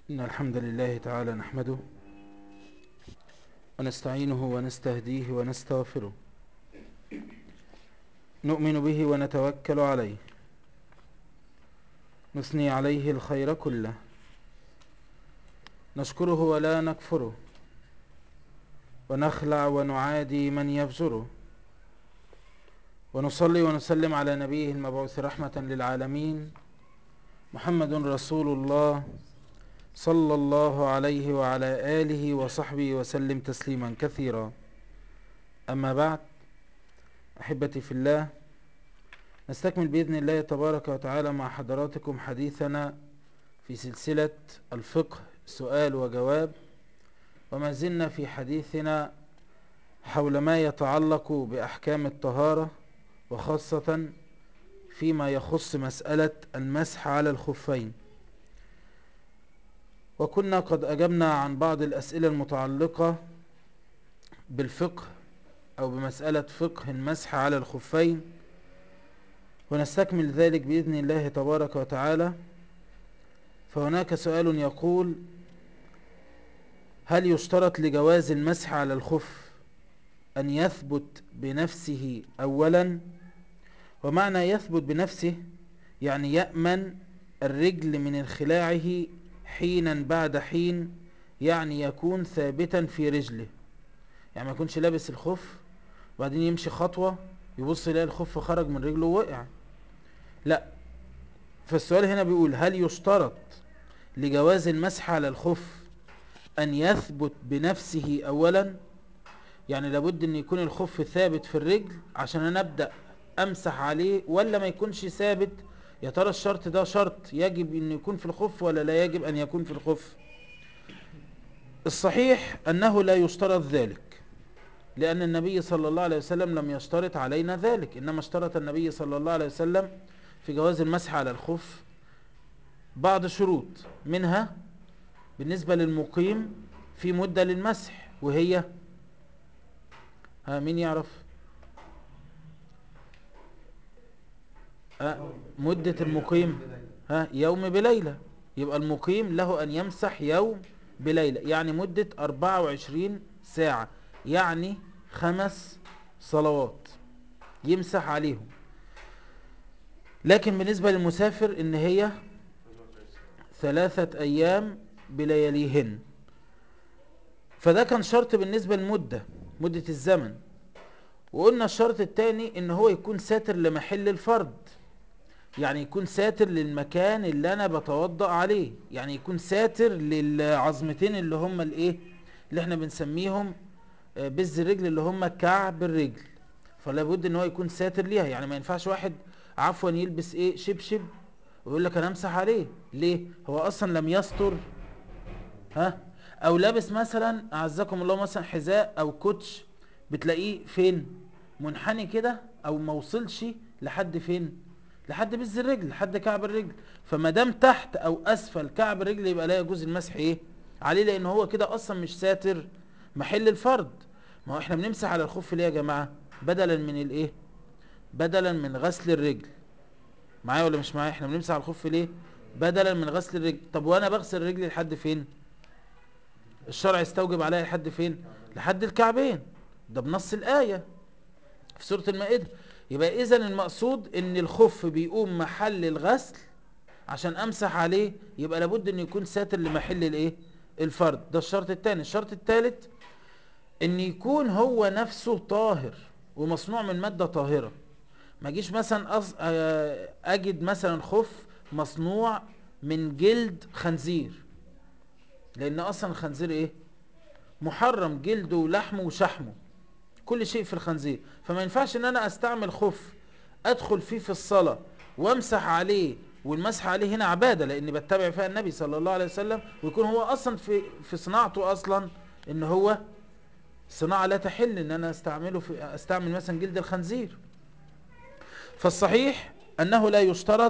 إن الحمد لله تعالى نحمده ونستعينه ونستهديه ونستغفره نؤمن به ونتوكل عليه نثني عليه الخير كله نشكره ولا نكفره ونخلع ونعادي من يفجره ونصلي ونسلم على نبيه المبعوث رحمة للعالمين محمد رسول الله صلى الله عليه وعلى آله وصحبه وسلم تسليما كثيرا أما بعد أحبتي في الله نستكمل بإذن الله تبارك وتعالى مع حضراتكم حديثنا في سلسلة الفقه سؤال وجواب وما زلنا في حديثنا حول ما يتعلق بأحكام الطهارة وخاصة فيما يخص مسألة المسح على الخفين وكنا قد أجبنا عن بعض الأسئلة المتعلقة بالفقه أو بمسألة فقه المسح على الخفين ونستكمل ذلك بإذن الله تبارك وتعالى فهناك سؤال يقول هل يشترط لجواز المسح على الخف أن يثبت بنفسه أولا ومعنى يثبت بنفسه يعني يأمن الرجل من انخلاعه حينا بعد حين يعني يكون ثابتا في رجله يعني ما يكونش لابس الخف وبعدين يمشي خطوة يبص يلاقي الخف خرج من رجله ووقع لا فالسؤال هنا بيقول هل يشترط لجواز المسح على الخف أن يثبت بنفسه أولا يعني لابد أن يكون الخف ثابت في الرجل عشان أنا أبدأ أمسح عليه ولا ما يكونش ثابت يا ترى الشرط ده شرط يجب أن يكون في الخف ولا لا يجب أن يكون في الخف الصحيح أنه لا يشترط ذلك لأن النبي صلى الله عليه وسلم لم يشترط علينا ذلك إنما اشترط النبي صلى الله عليه وسلم في جواز المسح على الخف بعض شروط منها بالنسبة للمقيم في مدة للمسح وهي ها مين يعرف ها مدة المقيم ها يوم بليلة يبقى المقيم له أن يمسح يوم بليلة يعني مدة 24 ساعة يعني خمس صلوات يمسح عليهم لكن بالنسبة للمسافر ان هي ثلاثة ايام بلياليهن فده كان شرط بالنسبة للمدة مدة الزمن وقلنا الشرط الثاني ان هو يكون ساتر لمحل الفرد يعني يكون ساتر للمكان اللي انا بتوضأ عليه يعني يكون ساتر للعظمتين اللي هم الايه اللي احنا بنسميهم بز الرجل اللي هم كعب الرجل فلا بد ان هو يكون ساتر ليها يعني ما ينفعش واحد عفوا يلبس ايه شبشب ويقول لك انا امسح عليه ليه هو اصلا لم يستر ها او لابس مثلا اعزكم الله مثلا حذاء او كوتش بتلاقيه فين منحني كده او ما وصلش لحد فين لحد بز الرجل لحد كعب الرجل فما دام تحت او اسفل كعب الرجل يبقى لا يجوز المسح ايه عليه لان هو كده اصلا مش ساتر محل الفرد ما هو احنا بنمسح على الخف ليه يا جماعة بدلا من الايه بدلا من غسل الرجل معايا ولا مش معايا احنا بنمسح على الخف ليه بدلا من غسل الرجل طب وانا بغسل رجلي لحد فين الشرع يستوجب عليا لحد فين لحد الكعبين ده بنص الآية في سورة المائدة يبقى اذا المقصود ان الخف بيقوم محل الغسل عشان امسح عليه يبقى لابد ان يكون ساتر لمحل الايه الفرد ده الشرط الثاني الشرط الثالث ان يكون هو نفسه طاهر ومصنوع من مادة طاهرة ما جيش مثلا أص... اجد مثلا خف مصنوع من جلد خنزير لان اصلا الخنزير ايه محرم جلده ولحمه وشحمه كل شيء في الخنزير فما ينفعش ان انا استعمل خف ادخل فيه في الصلاة وامسح عليه والمسح عليه هنا عبادة لان بتبع فيها النبي صلى الله عليه وسلم ويكون هو اصلا في, في صناعته اصلا ان هو صناعة لا تحل ان انا استعمله في استعمل مثلا جلد الخنزير فالصحيح انه لا يشترط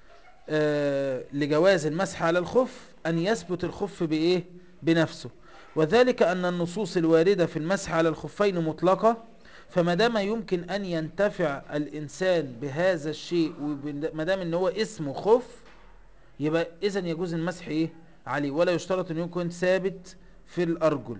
آه لجواز المسح على الخف ان يثبت الخف بايه بنفسه وذلك ان النصوص الواردة في المسح على الخفين مطلقة فما دام يمكن ان ينتفع الانسان بهذا الشيء وما دام ان هو اسمه خف يبقى اذا يجوز المسح ايه عليه ولا يشترط أن يكون ثابت في الأرجل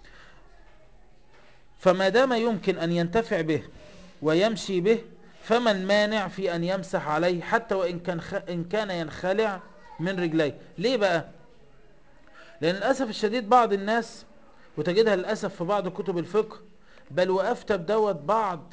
فما دام يمكن أن ينتفع به ويمشي به فما المانع في أن يمسح عليه حتى وإن كان, خ... إن كان ينخلع من رجليه ليه بقى لأن للأسف الشديد بعض الناس وتجدها للأسف في بعض كتب الفقه بل وأفتى بدوت بعض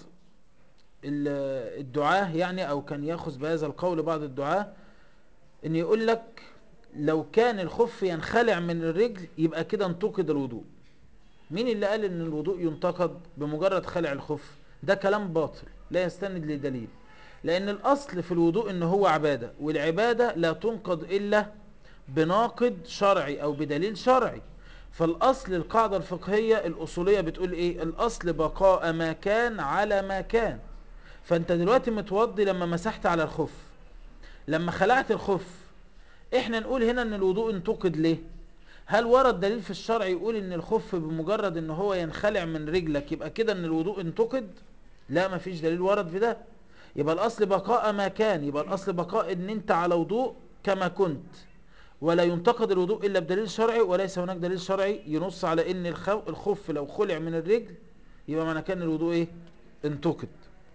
الدعاة يعني أو كان يأخذ بهذا القول بعض الدعاة ان يقول لك لو كان الخف ينخلع من الرجل يبقى كده انتقد الوضوء مين اللي قال ان الوضوء ينتقد بمجرد خلع الخف ده كلام باطل لا يستند لدليل لان الاصل في الوضوء ان هو عبادة والعبادة لا تنقض الا بناقض شرعي او بدليل شرعي فالاصل القاعدة الفقهية الاصولية بتقول ايه الاصل بقاء ما كان على ما كان فانت دلوقتي متوضي لما مسحت على الخف لما خلعت الخف احنا نقول هنا ان الوضوء انتقد ليه هل ورد دليل في الشرع يقول ان الخف بمجرد ان هو ينخلع من رجلك يبقى كده ان الوضوء انتقد لا مفيش دليل ورد في ده يبقى الاصل بقاء ما كان يبقى الاصل بقاء ان انت على وضوء كما كنت ولا ينتقد الوضوء الا بدليل شرعي وليس هناك دليل شرعي ينص على ان الخف لو خلع من الرجل يبقى معنى كان الوضوء ايه انتقد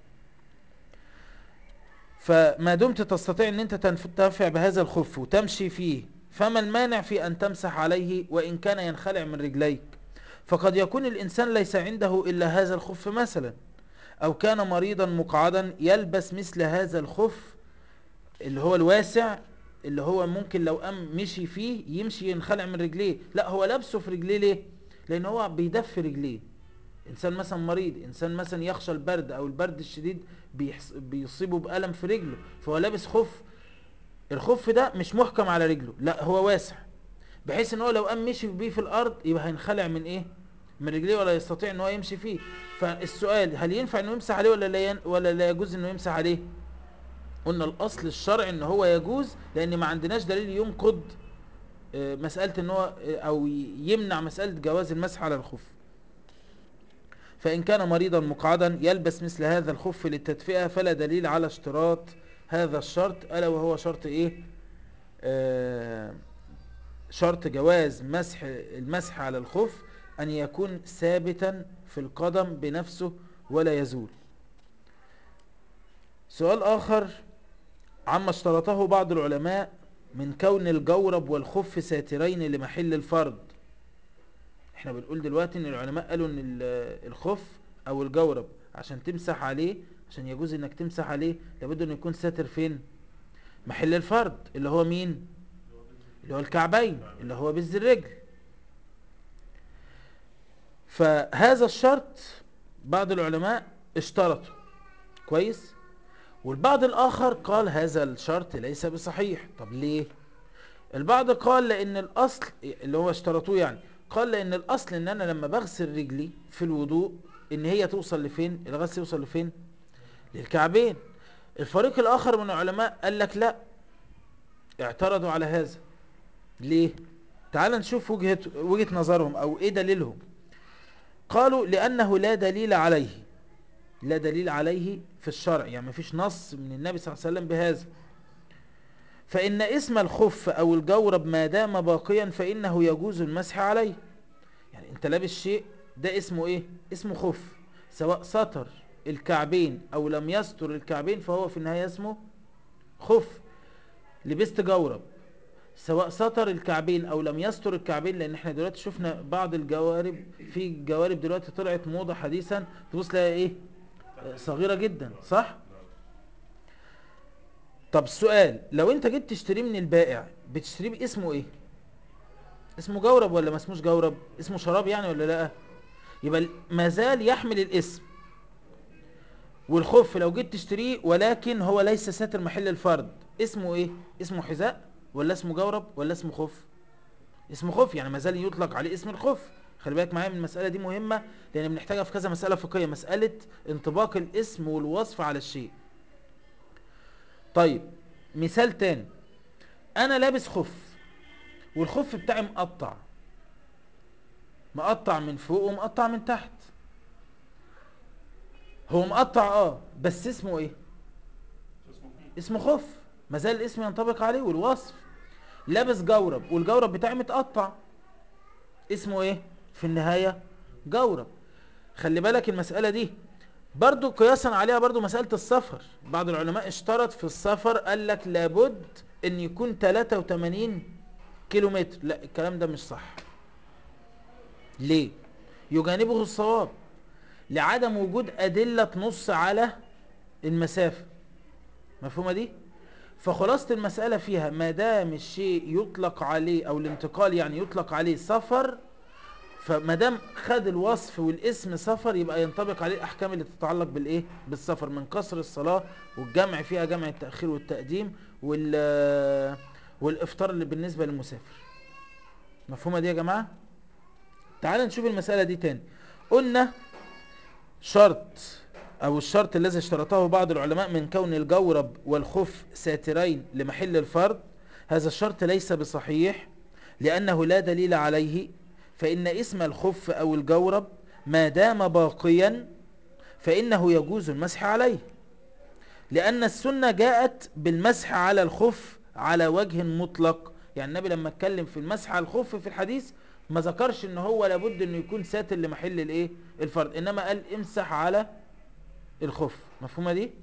فما دمت تستطيع ان انت تنتفع بهذا الخف وتمشي فيه فما المانع في ان تمسح عليه وان كان ينخلع من رجليك فقد يكون الانسان ليس عنده الا هذا الخف مثلا او كان مريضا مقعدا يلبس مثل هذا الخف اللي هو الواسع اللي هو ممكن لو قام مشي فيه يمشي ينخلع من رجليه لا هو لابسه في رجليه ليه لان هو بيدف رجليه انسان مثلا مريض انسان مثلا يخشى البرد او البرد الشديد بيصيبه بألم في رجله فهو لابس خف الخف ده مش محكم على رجله لا هو واسع بحيث ان هو لو قام مشي بيه في الارض يبقى هينخلع من ايه من رجليه ولا يستطيع ان هو يمشي فيه فالسؤال هل ينفع انه يمسح عليه ولا لا ين... ولا لا يجوز انه يمسح عليه قلنا الاصل الشرعي ان هو يجوز لان ما عندناش دليل ينقض آه، مسألة ان هو آه، او يمنع مسألة جواز المسح على الخف فإن كان مريضا مقعدا يلبس مثل هذا الخف للتدفئة فلا دليل على اشتراط هذا الشرط ألا وهو شرط إيه آه شرط جواز مسح المسح على الخف أن يكون ثابتا في القدم بنفسه ولا يزول سؤال آخر عما اشترطه بعض العلماء من كون الجورب والخف ساترين لمحل الفرد احنا بنقول دلوقتي ان العلماء قالوا ان الخف او الجورب عشان تمسح عليه عشان يجوز انك تمسح عليه لابد انه يكون ساتر فين محل الفرد اللي هو مين اللي هو الكعبين اللي هو بز الرجل فهذا الشرط بعض العلماء اشترطوا كويس والبعض الاخر قال هذا الشرط ليس بصحيح طب ليه البعض قال لان الاصل اللي هو اشترطوه يعني قال لان الاصل ان انا لما بغسل رجلي في الوضوء ان هي توصل لفين الغسل يوصل لفين للكعبين الفريق الاخر من العلماء قال لك لا اعترضوا على هذا ليه تعال نشوف وجهة, وجهة نظرهم او ايه دليلهم قالوا لانه لا دليل عليه لا دليل عليه في الشرع يعني ما فيش نص من النبي صلى الله عليه وسلم بهذا فإن اسم الخف أو الجورب ما دام باقيا فإنه يجوز المسح عليه يعني انت لابس شيء ده اسمه ايه اسمه خف سواء سطر الكعبين او لم يستر الكعبين فهو في النهاية اسمه خف لبست جورب سواء سطر الكعبين او لم يستر الكعبين لان احنا دلوقتي شفنا بعض الجوارب في جوارب دلوقتي طلعت موضة حديثا تبص لها ايه صغيرة جدا صح طب السؤال لو انت جيت تشتريه من البائع بتشتريه باسمه ايه اسمه جورب ولا ما اسموش جورب اسمه شراب يعني ولا لا يبقى ما زال يحمل الاسم والخف لو جيت تشتريه ولكن هو ليس ساتر محل الفرد اسمه ايه اسمه حذاء ولا اسمه جورب ولا اسمه خف اسمه خف يعني ما زال يطلق عليه اسم الخف خلي بالك معايا من المسألة دي مهمة لان بنحتاجها في كذا مسألة فقهية مسألة انطباق الاسم والوصف على الشيء طيب مثال تاني انا لابس خف والخف بتاعي مقطع مقطع من فوق ومقطع من تحت هو مقطع اه بس اسمه ايه اسمه خف ما زال الاسم ينطبق عليه والوصف لابس جورب والجورب بتاعي متقطع اسمه ايه في النهاية جورب خلي بالك المسألة دي برضو قياسا عليها برضو مسألة السفر بعض العلماء اشترط في السفر قال لك لابد ان يكون 83 كيلو متر لا الكلام ده مش صح ليه يجانبه الصواب لعدم وجود أدلة تنص على المسافة مفهومة دي فخلاصة المسألة فيها ما دام الشيء يطلق عليه أو الانتقال يعني يطلق عليه سفر فما دام خد الوصف والاسم سفر يبقى ينطبق عليه الأحكام اللي تتعلق بالإيه بالسفر من قصر الصلاة والجمع فيها جمع التأخير والتقديم وال والإفطار اللي بالنسبة للمسافر مفهومة دي يا جماعة تعال نشوف المسألة دي تاني قلنا شرط او الشرط الذي اشترطه بعض العلماء من كون الجورب والخف ساترين لمحل الفرد هذا الشرط ليس بصحيح لانه لا دليل عليه فان اسم الخف او الجورب ما دام باقيا فانه يجوز المسح عليه لان السنة جاءت بالمسح على الخف على وجه مطلق يعني النبي لما اتكلم في المسح على الخف في الحديث ما ذكرش ان هو لابد انه يكون ساتر لمحل الايه الفرد انما قال امسح على الخف مفهومة دي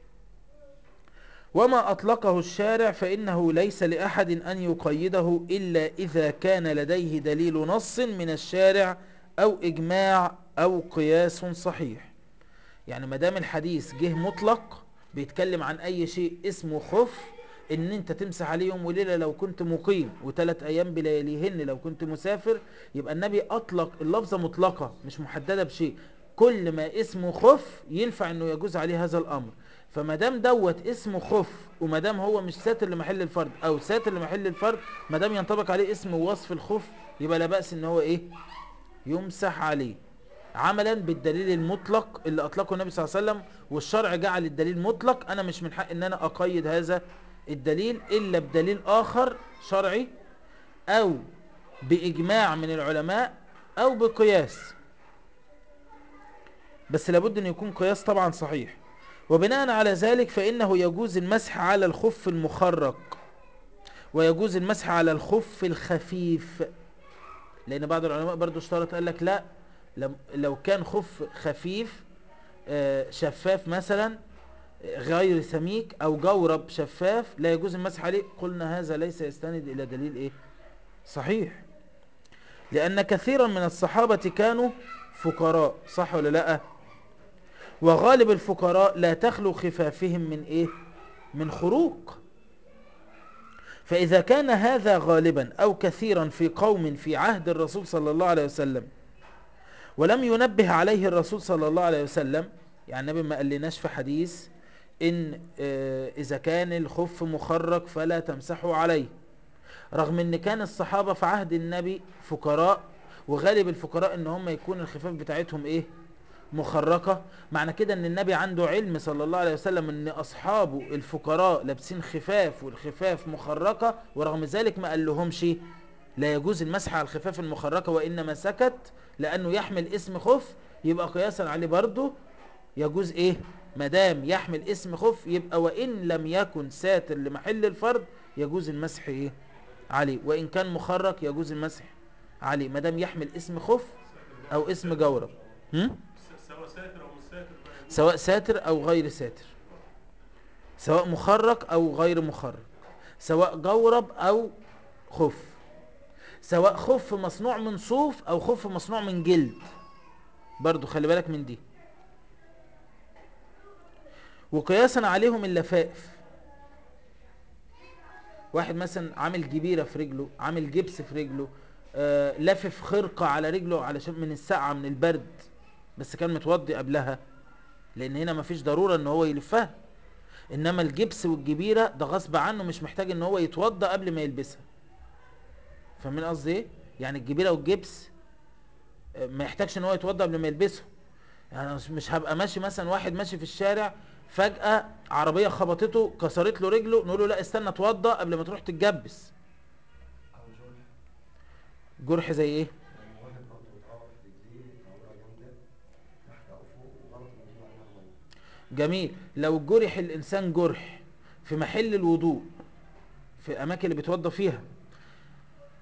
وما اطلقه الشارع فانه ليس لاحد ان يقيده الا اذا كان لديه دليل نص من الشارع او اجماع او قياس صحيح يعني ما دام الحديث جه مطلق بيتكلم عن اي شيء اسمه خف ان انت تمسح عليه يوم وليلة لو كنت مقيم وثلاث ايام بلياليهن لو كنت مسافر يبقى النبي اطلق اللفظة مطلقة مش محددة بشيء كل ما اسمه خف ينفع انه يجوز عليه هذا الامر فما دام دوت اسمه خف وما دام هو مش ساتر لمحل الفرد او ساتر لمحل الفرد ما دام ينطبق عليه اسم وصف الخف يبقى لا باس ان هو ايه يمسح عليه عملا بالدليل المطلق اللي اطلقه النبي صلى الله عليه وسلم والشرع جعل الدليل مطلق انا مش من حق ان انا اقيد هذا الدليل الا بدليل اخر شرعي او باجماع من العلماء او بقياس بس لابد ان يكون قياس طبعا صحيح وبناء على ذلك فانه يجوز المسح على الخف المخرق ويجوز المسح على الخف الخفيف لان بعض العلماء برضو اشترط قال لك لا لو كان خف خفيف شفاف مثلا غير سميك او جورب شفاف لا يجوز المسح عليه قلنا هذا ليس يستند الى دليل ايه صحيح لان كثيرا من الصحابة كانوا فقراء صح ولا لا وغالب الفقراء لا تخلو خفافهم من ايه من خروق فاذا كان هذا غالبا او كثيرا في قوم في عهد الرسول صلى الله عليه وسلم ولم ينبه عليه الرسول صلى الله عليه وسلم يعني النبي ما قالناش في حديث ان اذا كان الخف مخرج فلا تمسحوا عليه رغم ان كان الصحابة في عهد النبي فقراء وغالب الفقراء ان هم يكون الخفاف بتاعتهم ايه مخرقة معنى كده ان النبي عنده علم صلى الله عليه وسلم ان اصحابه الفقراء لابسين خفاف والخفاف مخرقة ورغم ذلك ما قال لهمش لا يجوز المسح على الخفاف المخرقة وانما سكت لانه يحمل اسم خف يبقى قياسا عليه برضه يجوز ايه مدام يحمل اسم خف يبقى وان لم يكن ساتر لمحل الفرد يجوز المسح ايه عليه وان كان مخرق يجوز المسح عليه مدام يحمل اسم خف او اسم جورب هم؟ سواء ساتر او مش ساتر بقى سواء ساتر او غير ساتر سواء مخرق او غير مخرق سواء جورب او خف سواء خف مصنوع من صوف او خف مصنوع من جلد برضو خلي بالك من دي وقياسا عليهم اللفائف واحد مثلا عامل جبيرة في رجله عامل جبس في رجله آه لافف خرقة على رجله علشان من السقعة من البرد بس كان متوضي قبلها لان هنا مفيش ضرورة ان هو يلفها انما الجبس والجبيرة ده غصب عنه مش محتاج ان هو يتوضى قبل ما يلبسها فاهمين قصدي ايه يعني الجبيرة والجبس آه، ما يحتاجش ان هو يتوضى قبل ما يلبسه يعني مش- مش هبقى ماشي مثلا واحد ماشي في الشارع فجأة عربية خبطته كسرت له رجله نقول له لا استنى اتوضى قبل ما تروح تتجبس او جرح جرح زي ايه يعني واحد برضه اتعور في رجليه تعويره جامده تحت او فوق وغلط من دي عليها ميه جميل لو جرح الانسان جرح في محل الوضوء في الاماكن اللي بيتوضى فيها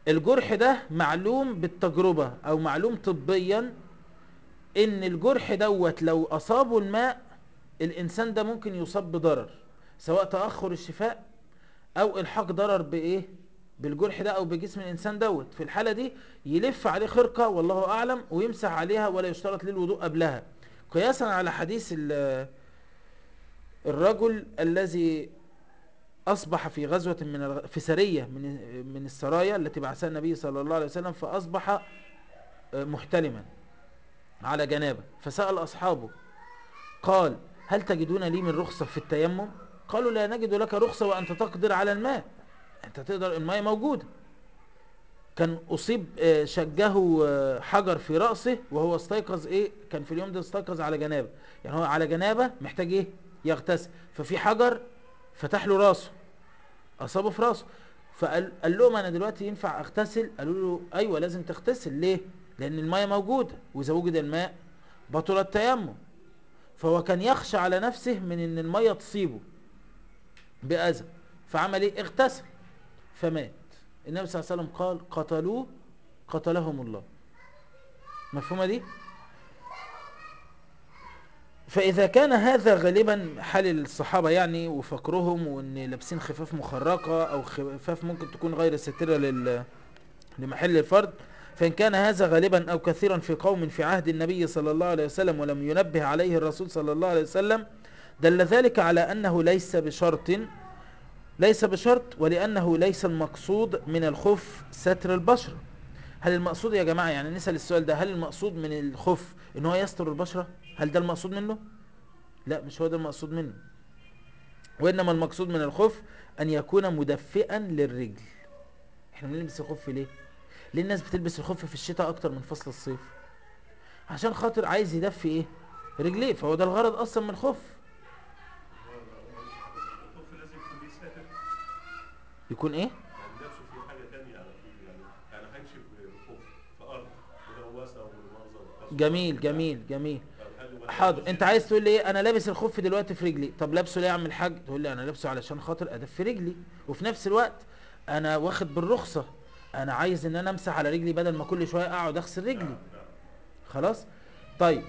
الجرح ده معلوم بالتجربة او معلوم طبيا ان الجرح دوت لو اصابه الماء الانسان ده ممكن يصاب بضرر سواء تأخر الشفاء او الحاق ضرر بايه بالجرح ده او بجسم الانسان دوت في الحالة دي يلف عليه خرقة والله اعلم ويمسح عليها ولا يشترط للوضوء قبلها قياسا على حديث ال- الرجل الذي اصبح في غزوة من الغ... في سرية من من السرايا التي بعثها النبي صلى الله عليه وسلم فاصبح آه، محتلما على جنابه فسأل اصحابه قال هل تجدون لي من رخصة في التيمم قالوا لا نجد لك رخصة وانت تقدر على الماء انت تقدر الماء موجودة كان اصيب آه، شجه آه، حجر في رأسه وهو استيقظ ايه كان في اليوم ده استيقظ على جنابه يعني هو على جنابه محتاج ايه يغتسل ففي حجر فتح له راسه اصابه في راسه فقال قال لهم انا دلوقتي ينفع اغتسل قالوا له ايوه لازم تغتسل ليه لان الماء موجوده واذا وجد الماء بطل التيمم فهو كان يخشى على نفسه من ان المية تصيبه بأذى فعمل ايه اغتسل فمات النبي صلى الله عليه وسلم قال قتلوه قتلهم الله مفهومة دي فإذا كان هذا غالبا حال الصحابة يعني وفقرهم وان لابسين خفاف مخرقة او خفاف ممكن تكون غير سترة لل... لمحل الفرد فإن كان هذا غالبا أو كثيرا في قوم في عهد النبي صلى الله عليه وسلم ولم ينبه عليه الرسول صلى الله عليه وسلم دل ذلك على أنه ليس بشرط ليس بشرط ولأنه ليس المقصود من الخف ستر البشرة هل المقصود يا جماعة يعني نسأل السؤال ده هل المقصود من الخف ان هو يستر البشرة هل ده المقصود منه لا مش هو ده المقصود منه وإنما المقصود من الخف أن يكون مدفئا للرجل احنا بنلبس الخف ليه ليه الناس بتلبس الخف في الشتاء اكتر من فصل الصيف عشان خاطر عايز يدفي ايه رجليه فهو ده الغرض اصلا من الخف الخوف لازم يكون ليه ساتر يكون ايه يعني لابسه في حاجه ثانيه على طول يعني يعني همشي بخوف في ارض ملوثه ومنظر جميل جميل جميل هل هو حاضر انت عايز تقول لي ايه انا لابس الخف دلوقتي في رجلي طب لابسه ليه يا عم الحاج تقول لي انا لابسه علشان خاطر ادفي رجلي وفي نفس الوقت انا واخد بالرخصه انا عايز ان انا امسح على رجلي بدل ما كل شويه اقعد اغسل رجلي خلاص طيب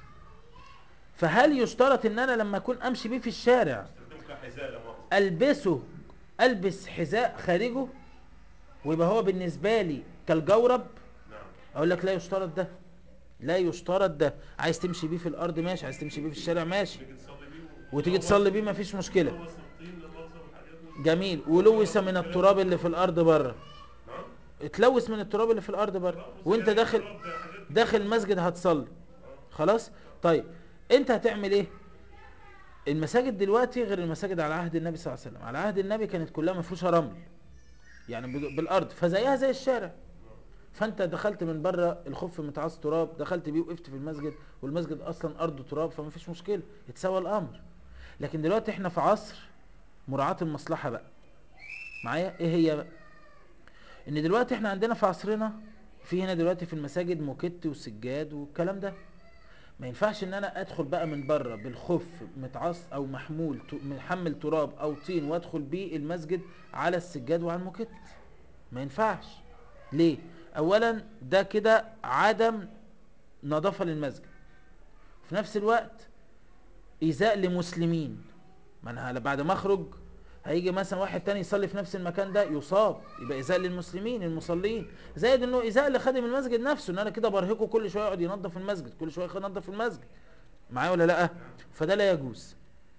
فهل يشترط ان انا لما اكون امشي بيه في الشارع استخدمه كحذاء لا مؤاخذه البسه البس حذاء خارجه ويبقى هو بالنسبه لي كالجورب نعم اقول لك لا يشترط ده لا يشترط ده عايز تمشي بيه في الارض ماشي عايز تمشي بيه في الشارع ماشي نيجي نصلي بيه وتيجي تصلي بيه مفيش مشكله لوث الطين لا مؤاخذه والحاجات دي جميل ولوث من التراب اللي في الارض بره نعم اتلوث من التراب اللي في الارض بره وانت داخل داخل المسجد هتصلي خلاص طيب انت هتعمل ايه المساجد دلوقتي غير المساجد على عهد النبي صلى الله عليه وسلم على عهد النبي كانت كلها مفروشه رمل يعني بال- بالارض فزيها زي الشارع فانت دخلت من بره الخف متعاص تراب دخلت بيه وقفت في المسجد والمسجد اصلا ارضه تراب فما فيش مشكله يتساوى الامر لكن دلوقتي احنا في عصر مراعاه المصلحه بقى معايا ايه هي بقى ان دلوقتي احنا عندنا في عصرنا في هنا دلوقتي في المساجد موكيت وسجاد والكلام ده ما ينفعش ان انا ادخل بقى من بره بالخف متعص او محمول ت- محمل تراب او طين وادخل بيه المسجد على السجاد وعلى الموكيت ما ينفعش ليه اولا ده كده عدم نظافة للمسجد في نفس الوقت ايذاء لمسلمين ما انا بعد ما اخرج هيجي مثلا واحد تاني يصلي في نفس المكان ده يصاب يبقى ايذاء للمسلمين المصلين زائد انه ايذاء لخادم المسجد نفسه ان انا كده برهقه كل شويه يقعد ينظف المسجد كل شويه ينظف المسجد معايا ولا لا فده لا يجوز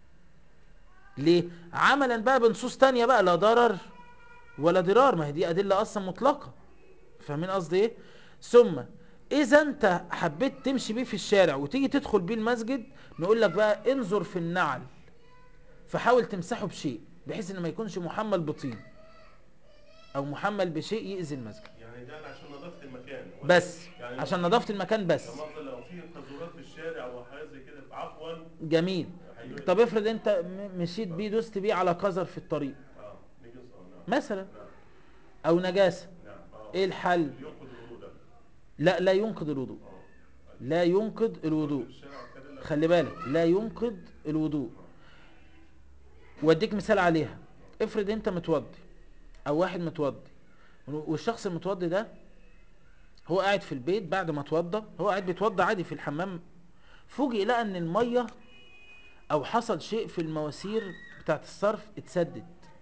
ليه عملا بقى بنصوص تانية بقى لا ضرر ولا ضرار ما هي دي ادله اصلا مطلقه فاهمين قصدي ايه ثم اذا انت حبيت تمشي بيه في الشارع وتيجي تدخل بيه المسجد نقول لك بقى انظر في النعل فحاول تمسحه بشيء بحيث ان ما يكونش محمل بطين او محمل بشيء يأذي المسجد يعني ده عشان نظافه المكان ولا- بس يعني لو عشان في- نظافة المكان بس لا مؤاخذة لو في قذورات في الشارع او حاجه زي كده عفوا جميل هيقول- طب افرض انت م- مشيت بيه دوست بيه على قذر في الطريق اه نيجي نصلي نعم مثلا نعم او نجاسة نعم اه ايه الحل ينقض الوضوء ده لا لا ينقض الوضوء اه لا ينقض الوضوء في الشارع كده لا خلي بالك لا ينقض الوضوء واديك مثال عليها افرض انت متوضي او واحد متوضي والشخص المتوضي ده هو قاعد في البيت بعد ما اتوضى هو قاعد بيتوضى عادي في الحمام فوجئ لقى ان الميه او حصل شيء في المواسير بتاعت الصرف اتسدد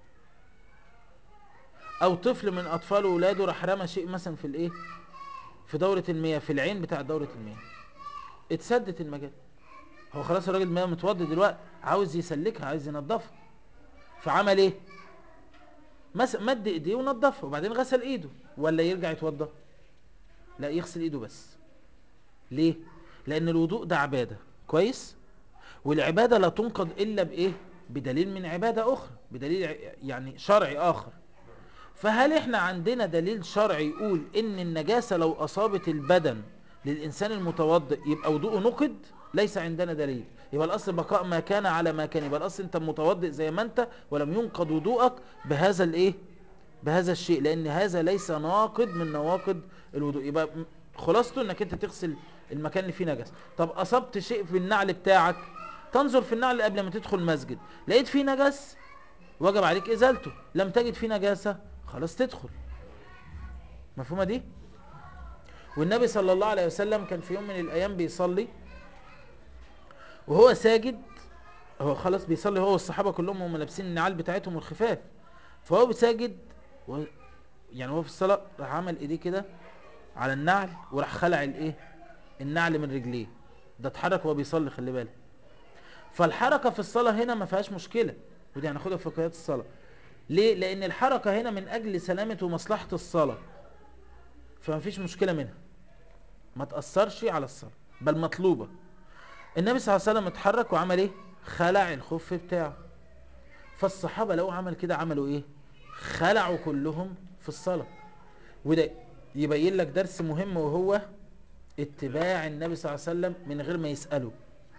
او طفل من اطفال ولاده راح رمى شيء مثلا في الايه في دورة المياه في العين بتاع دورة المياه اتسدت المجال هو خلاص الراجل ما متوضي دلوقتي عاوز يسلكها عايز ينظفها فعمل ايه مس مد ايديه ونظفها وبعدين غسل ايده ولا يرجع يتوضى لا يغسل ايده بس ليه لان الوضوء ده عبادة كويس والعبادة لا تنقض الا بايه بدليل من عبادة اخرى بدليل ع- يعني شرعي اخر فهل احنا عندنا دليل شرعي يقول ان النجاسة لو اصابت البدن للانسان المتوضئ يبقى وضوءه نقد ليس عندنا دليل يبقى الاصل بقاء ما كان على ما كان يبقى الاصل انت متوضئ زي ما انت ولم ينقض وضوءك بهذا الايه بهذا الشيء لان هذا ليس ناقض من نواقض الوضوء يبقى م- خلاصته انك انت تغسل المكان اللي فيه نجس طب اصبت شيء في النعل بتاعك تنظر في النعل قبل ما تدخل المسجد لقيت فيه نجس وجب عليك ازالته لم تجد فيه نجاسة خلاص تدخل مفهومة دي والنبي صلى الله عليه وسلم كان في يوم من الايام بيصلي وهو ساجد هو خلاص بيصلي هو والصحابة كلهم هم لابسين النعال بتاعتهم والخفاف فهو بيساجد و... يعني هو في الصلاة راح عمل ايديه كده على النعل وراح خلع الايه النعل من رجليه ده اتحرك وهو بيصلي خلي بالك فالحركة في الصلاة هنا ما فيهاش مشكلة ودي هناخدها في فقهيات الصلاة ليه لان الحركة هنا من اجل سلامة ومصلحة الصلاة فما فيش مشكلة منها ما تأثرش على الصلاة بل مطلوبة النبي صلى الله عليه وسلم اتحرك وعمل ايه خلع الخف بتاعه فالصحابة لو عمل كده عملوا ايه خلعوا كلهم في الصلاة وده يبين لك درس مهم وهو اتباع النبي صلى الله عليه وسلم من غير ما يسأله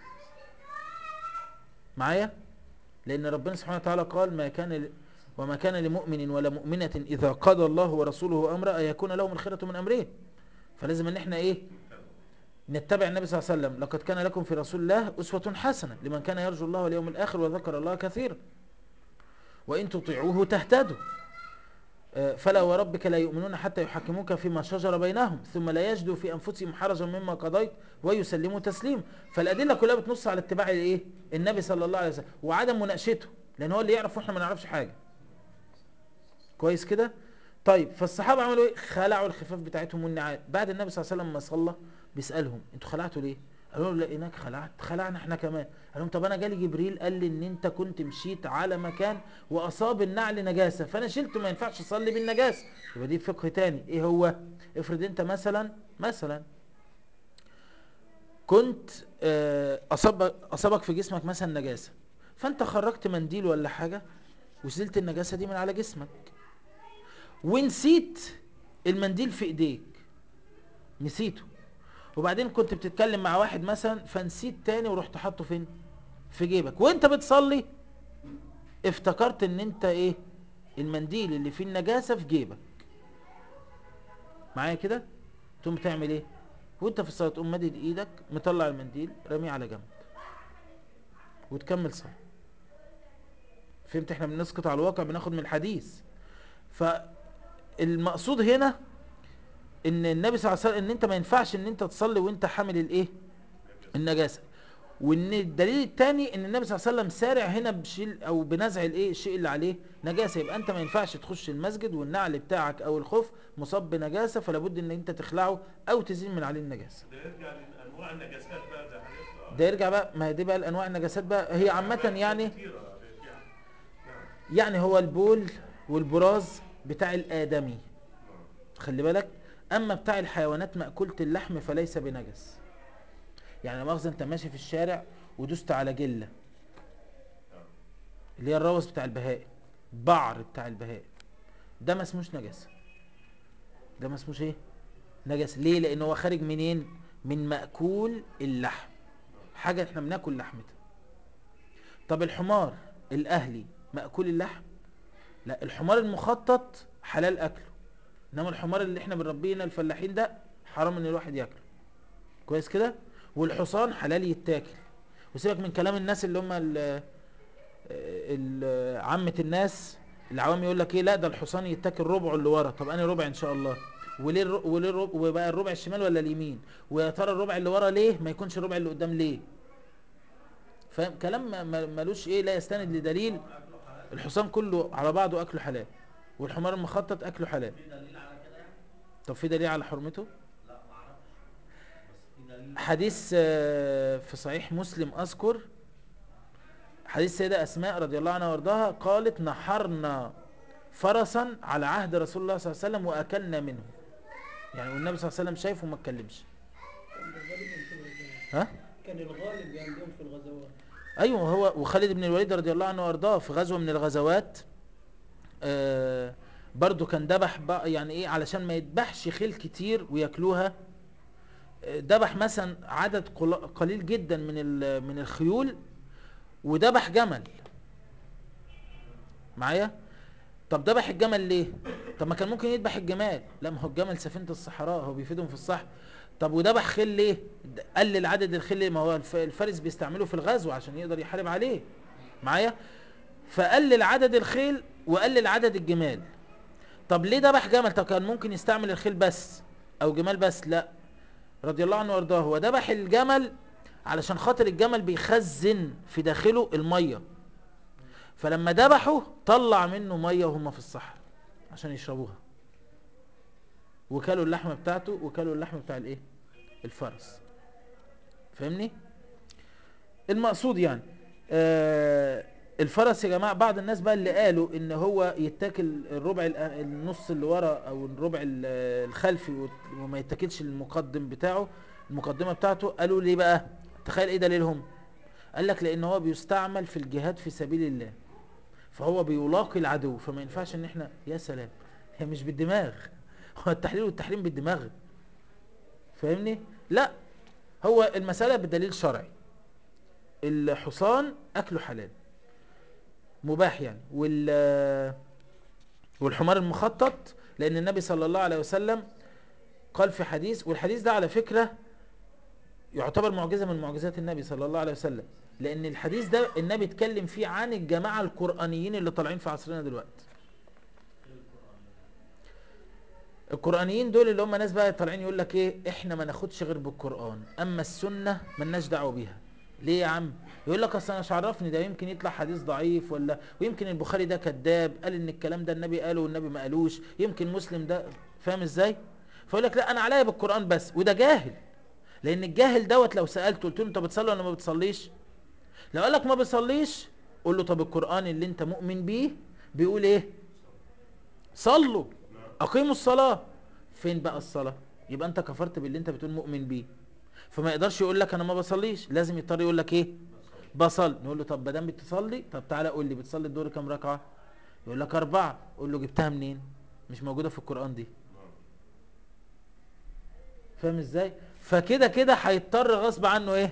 معايا لان ربنا سبحانه وتعالى قال ما كان ل... وما كان لمؤمن ولا مؤمنة اذا قضى الله ورسوله امرا ان يكون لهم الخيرة من امرهم فلازم ان احنا ايه نتبع النبي صلى الله عليه وسلم لقد كان لكم في رسول الله اسوة حسنة لمن كان يرجو الله واليوم الاخر وذكر الله كثيرا وان تطيعوه تهتدوا آه، فلا وربك لا يؤمنون حتى يحكموك فيما شجر بينهم ثم لا يجدوا في انفسهم حرجا مما قضيت ويسلموا تسليما فالادله كلها بتنص على اتباع الايه النبي صلى الله عليه وسلم وعدم مناقشته لان هو اللي يعرف واحنا ما نعرفش حاجه كويس كده طيب فالصحابه عملوا ايه خلعوا الخفاف بتاعتهم والنعال بعد النبي صلى الله عليه وسلم ما صلى بيسالهم انتوا خلعتوا ليه قالوا له لقيناك خلعت خلعنا احنا كمان قال لهم طب انا جالي جبريل قال لي ان انت كنت مشيت على مكان واصاب النعل نجاسه فانا شلته ما ينفعش اصلي بالنجاسه يبقى دي فقه تاني ايه هو افرض انت مثلا مثلا كنت آه، اصاب اصابك في جسمك مثلا نجاسه فانت خرجت منديل ولا حاجه وشلت النجاسه دي من على جسمك ونسيت المنديل في ايديك نسيته وبعدين كنت بتتكلم مع واحد مثلا فنسيت تاني ورحت حاطه فين في جيبك وانت بتصلي افتكرت ان انت ايه المنديل اللي فيه النجاسة في جيبك معايا كده تقوم بتعمل ايه وانت في الصلاة تقوم مدد ايدك مطلع المنديل رميه على جنب وتكمل صلاة فهمت احنا بنسقط على الواقع بناخد من الحديث فالمقصود هنا ان النبي صلى الله عليه وسلم ان انت ما ينفعش ان انت تصلي وانت حامل الايه النجاسه وان الدليل الثاني ان النبي صلى الله عليه وسلم سارع هنا بشيل او بنزع الايه الشيء اللي عليه نجاسه يبقى انت ما ينفعش تخش المسجد والنعل بتاعك او الخف مصاب بنجاسه فلا بد ان انت تخلعه او تزيل من عليه النجاسه ده يرجع لانواع النجاسات بقى ده حاجات آه، ده يرجع بقى ما هي دي بقى الانواع النجاسات بقى هي عامه يعني كتيرة يعني. نعم. يعني هو البول والبراز بتاع الادمي خلي بالك اما بتاع الحيوانات مأكولة اللحم فليس بنجس يعني مؤاخذة انت ماشي في الشارع ودوست على جلة اللي هي الروث بتاع البهائم بعر بتاع البهائم ده ما اسموش نجس ده ما اسموش ايه نجس ليه لان هو خارج منين من مأكول اللحم حاجة احنا بناكل لحمتها طب الحمار الاهلي مأكول اللحم لا الحمار المخطط حلال اكله انما الحمار اللي احنا بنربيه هنا الفلاحين ده حرام ان الواحد ياكله كويس كده والحصان حلال يتاكل وسيبك من كلام الناس اللي هم ال- ال- عامة الناس العوام يقول لك ايه لا ده الحصان يتاكل ربعه اللي ورا طب انا ربع ان شاء الله وليه الر... وليه الربع... وبقى الربع الشمال ولا اليمين ويا ترى الربع اللي ورا ليه ما يكونش الربع اللي قدام ليه فاهم كلام ما- ما- ملوش ايه لا يستند لدليل الحصان كله على بعضه اكله حلال والحمار المخطط اكله حلال في دليل على كده يعني؟ طب في دليل على حرمته لا ما اعرفش بس في دليل حديث آه، في صحيح مسلم اذكر حديث سيدة اسماء رضي الله عنها وارضاها قالت نحرنا فرسا على عهد رسول الله صلى الله عليه وسلم واكلنا منه يعني والنبي صلى الله عليه وسلم شايفه وما اتكلمش كان غالبا في الغزوات ها كان الغالب عندهم في الغزوات ايوه هو وخالد بن الوليد رضي الله عنه وارضاه في غزوه من الغزوات آه برضو كان ذبح بقى يعني ايه علشان ما يذبحش خيل كتير وياكلوها آه، ذبح مثلا عدد قل- قليل جدا من ال- من الخيول وذبح جمل معايا طب ذبح الجمل ليه طب ما كان ممكن يذبح الجمال لا ما هو الجمل سفينه الصحراء هو بيفيدهم في الصحراء طب وذبح خيل ليه د- قلل عدد الخيل ليه ما هو الف- الفارس بيستعمله في الغزو عشان يقدر يحارب عليه معايا فقلل عدد الخيل وقلل عدد الجمال طب ليه ذبح جمل طب كان ممكن يستعمل الخيل بس او جمال بس لا رضي الله عنه وارضاه هو ذبح الجمل علشان خاطر الجمل بيخزن في داخله الميه فلما ذبحه طلع منه ميه وهم في الصحراء عشان يشربوها وكلوا اللحمه بتاعته وكلوا اللحم بتاع الايه الفرس فاهمني المقصود يعني آه الفرس يا جماعه بعض الناس بقى اللي قالوا ان هو يتاكل الربع الأ- النص اللي ورا او الربع ال- الخلفي وت- وما يتاكلش المقدم بتاعه المقدمه بتاعته قالوا ليه بقى تخيل ايه دليلهم قال لك لان هو بيستعمل في الجهاد في سبيل الله فهو بيلاقي العدو فما ينفعش ان احنا يا سلام هي مش بالدماغ هو التحليل والتحريم بالدماغ فاهمني لا هو المسألة بدليل شرعي الحصان أكله حلال مباح يعني وال والحمار المخطط لأن النبي صلى الله عليه وسلم قال في حديث والحديث ده على فكرة يعتبر معجزة من معجزات النبي صلى الله عليه وسلم لأن الحديث ده النبي اتكلم فيه عن الجماعة القرآنيين اللي طالعين في عصرنا دلوقتي القرآنيين دول اللي هم ناس بقى طالعين يقول لك ايه احنا ما ناخدش غير بالقرآن اما السنة ملناش دعوة بيها ليه يا عم يقول لك اصل انا مش عرفني ده يمكن يطلع حديث ضعيف ولا ويمكن البخاري ده كذاب قال ان الكلام ده النبي قاله والنبي ما قالوش يمكن مسلم ده فاهم ازاي فيقول لك لا انا عليا بالقرآن بس وده جاهل لان الجاهل دوت لو سألته قلت له انت بتصلي ولا ما بتصليش لو قال لك ما بصليش قول له طب القرآن اللي انت مؤمن بيه بيقول ايه صلوا اقيموا الصلاة فين بقى الصلاة يبقى انت كفرت باللي انت بتقول مؤمن بيه فما يقدرش يقول لك انا ما بصليش لازم يضطر يقول لك ايه بصل نقول له طب ما دام بتصلي طب تعالى قول لي بتصلي الدور كام ركعة يقول لك اربعة قول له جبتها منين مش موجودة في القرآن دي فاهم ازاي فكده كده هيضطر غصب عنه ايه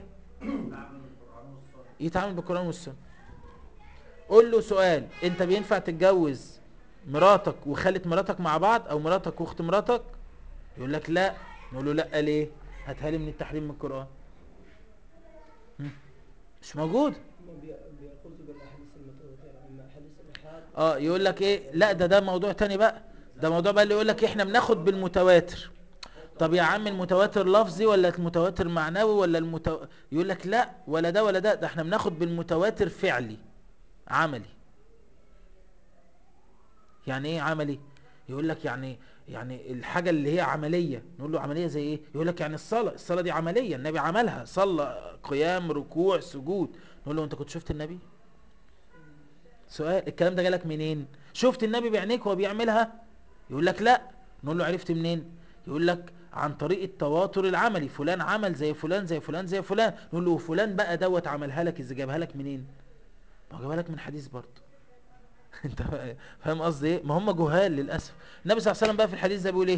يتعامل بالقرآن والسنة قول له سؤال انت بينفع تتجوز مراتك وخالة مراتك مع بعض او مراتك واخت مراتك يقول لك لا نقول له لا ليه هاتها لي من التحريم من القرآن هم؟ مش موجود هم بي- بيأخذوا بالاحاديث المتواتره اما احاديث الاحاد اه يقول لك ايه لا ده ده موضوع تاني بقى ده موضوع بقى اللي يقول لك احنا بناخد بالمتواتر طب يا عم المتواتر لفظي ولا المتواتر معنوي ولا المتو... يقول لك لا ولا ده ولا ده ده احنا بناخد بالمتواتر فعلي عملي يعني ايه عملي يقول لك يعني يعني الحاجة اللي هي عملية نقول له عملية زي ايه يقول لك يعني الصلاة الصلاة دي عملية النبي عملها صلى قيام ركوع سجود نقول له انت كنت شفت النبي سؤال الكلام ده جالك منين شفت النبي بعينيك وهو بيعملها يقول لك لا نقول له عرفت منين يقول لك عن طريق التواتر العملي فلان عمل زي فلان زي فلان زي فلان نقول له فلان بقى دوت عملها لك ازاي جابها لك منين ما هو جابها لك من حديث برضه انت فاهم قصدي ايه ما هم جهال للاسف النبي صلى الله عليه وسلم بقى في الحديث ده بيقول ايه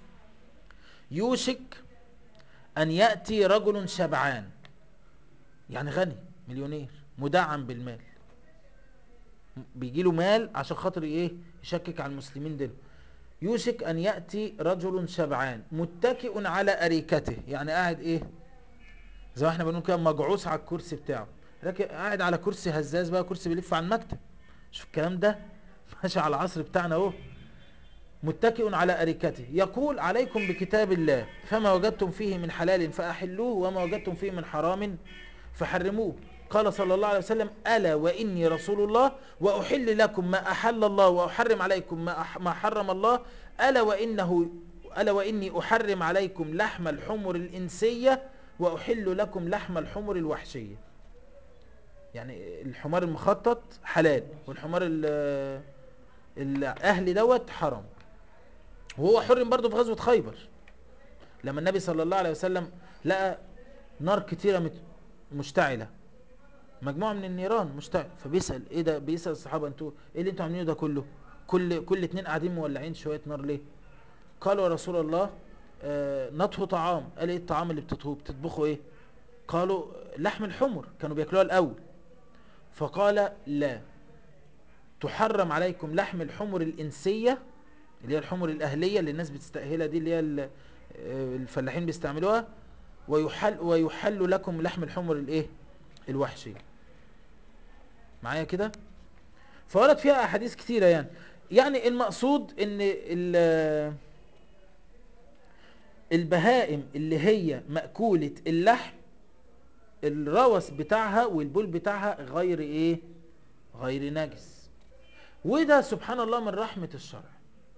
يوشك ان ياتي رجل شبعان يعني غني مليونير مدعم بالمال بيجي له مال عشان خاطر ايه يشكك على المسلمين دول يوشك ان ياتي رجل شبعان متكئ على اريكته يعني قاعد ايه زي ما احنا بنقول كده مجعوس على الكرسي بتاعه لكن قاعد على كرسي هزاز بقى كرسي بيلف على المكتب شوف الكلام ده ماشي على العصر بتاعنا اهو متكئ على أريكته يقول عليكم بكتاب الله فما وجدتم فيه من حلال فأحلوه وما وجدتم فيه من حرام فحرموه قال صلى الله عليه وسلم ألا وإني رسول الله وأحل لكم ما أحل الله وأحرم عليكم ما, أح ما حرم الله ألا وإنه ألا وإني أحرم عليكم لحم الحمر الإنسية وأحل لكم لحم الحمر الوحشية يعني الحمار المخطط حلال والحمار ال- الأهلي دوت حرام وهو حرم برضه في غزوة خيبر لما النبي صلى الله عليه وسلم لقى نار كتيرة مت- مشتعلة مجموعة من النيران مشتعل فبيسأل ايه ده بيسأل الصحابة انتوا ايه اللي انتوا عاملينه ده كله كل كل اتنين قاعدين مولعين شوية نار ليه قالوا يا رسول الله آه نطهو طعام قال ايه الطعام اللي بتطهوه بتطبخوا ايه قالوا لحم الحمر كانوا بياكلوها الاول فقال لا تحرم عليكم لحم الحمر الانسيه اللي هي الحمر الاهليه اللي الناس بتستاهلها دي اللي هي ال- آه، الفلاحين بيستعملوها ويحل ويحل لكم لحم الحمر الايه الوحشيه معايا كده فورد فيها احاديث كتيره يعني يعني المقصود ان ال- البهائم اللي هي مأكولة اللحم الروث بتاعها والبول بتاعها غير ايه غير نجس وده سبحان الله من رحمة الشرع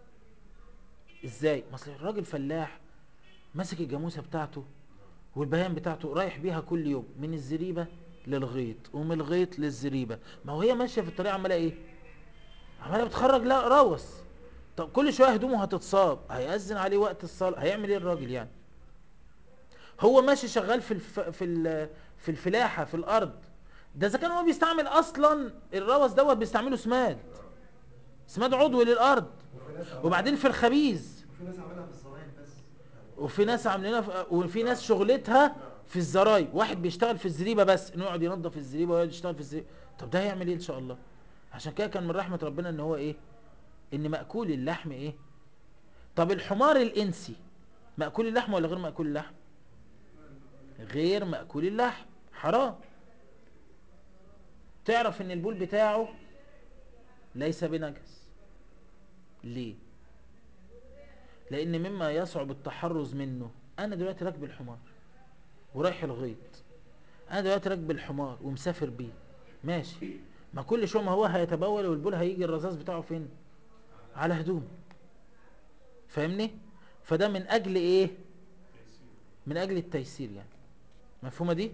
ازاي مثل الراجل فلاح ماسك الجاموسة بتاعته والبهائم بتاعته رايح بيها كل يوم من الزريبة للغيط ومن الغيط للزريبة ما هو هي ماشية في الطريق عمالة ايه عمالة بتخرج لا روث طب كل شوية هدومه هتتصاب هيأذن عليه وقت الصلاة هيعمل ايه الراجل يعني هو ماشي شغال في الف... في ال... في الفلاحة في الأرض ده إذا كان هو بيستعمل أصلا الروث دوت بيستعمله سماد سماد عضوي للأرض وفي ناس عملها- وبعدين في الخبيز وفي ناس عاملها في الزراير بس وفي ناس عاملينها في... وفي ناس شغلتها في الزراير واحد بيشتغل في الزريبة بس انه يقعد ينظف الزريبة ويقعد يشتغل في الزريبة طب ده هيعمل ايه ان شاء الله عشان كده كان من رحمة ربنا ان هو ايه ان مأكول اللحم ايه طب الحمار الانسي مأكول اللحم ولا غير مأكول اللحم غير مأكول اللحم حرام تعرف ان البول بتاعه ليس بنجس ليه لان مما يصعب التحرز منه انا دلوقتي راكب الحمار ورايح الغيط انا دلوقتي راكب الحمار ومسافر بيه ماشي ما كل شويه ما هو هيتبول والبول هيجي الرذاذ بتاعه فين على هدوم فاهمني فده من اجل ايه من اجل التيسير يعني مفهومه دي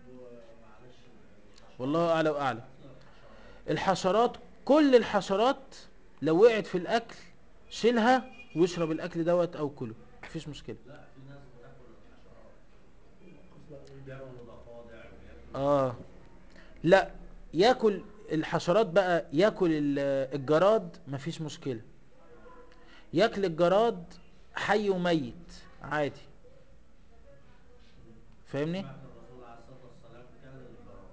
والله اعلى واعلم الحشرات كل الحشرات لو وقعت في الاكل شيلها واشرب الاكل دوت او كله مفيش مشكله لا في ناس بتاكل الحشرات بياكلوا الضفادع وبياكلوا اه لا ياكل الحشرات بقى ياكل ال- الجراد مفيش مشكلة ياكل الجراد حي وميت عادي فاهمني سمعت الرسول عليه الصلاه والسلام كان للجراد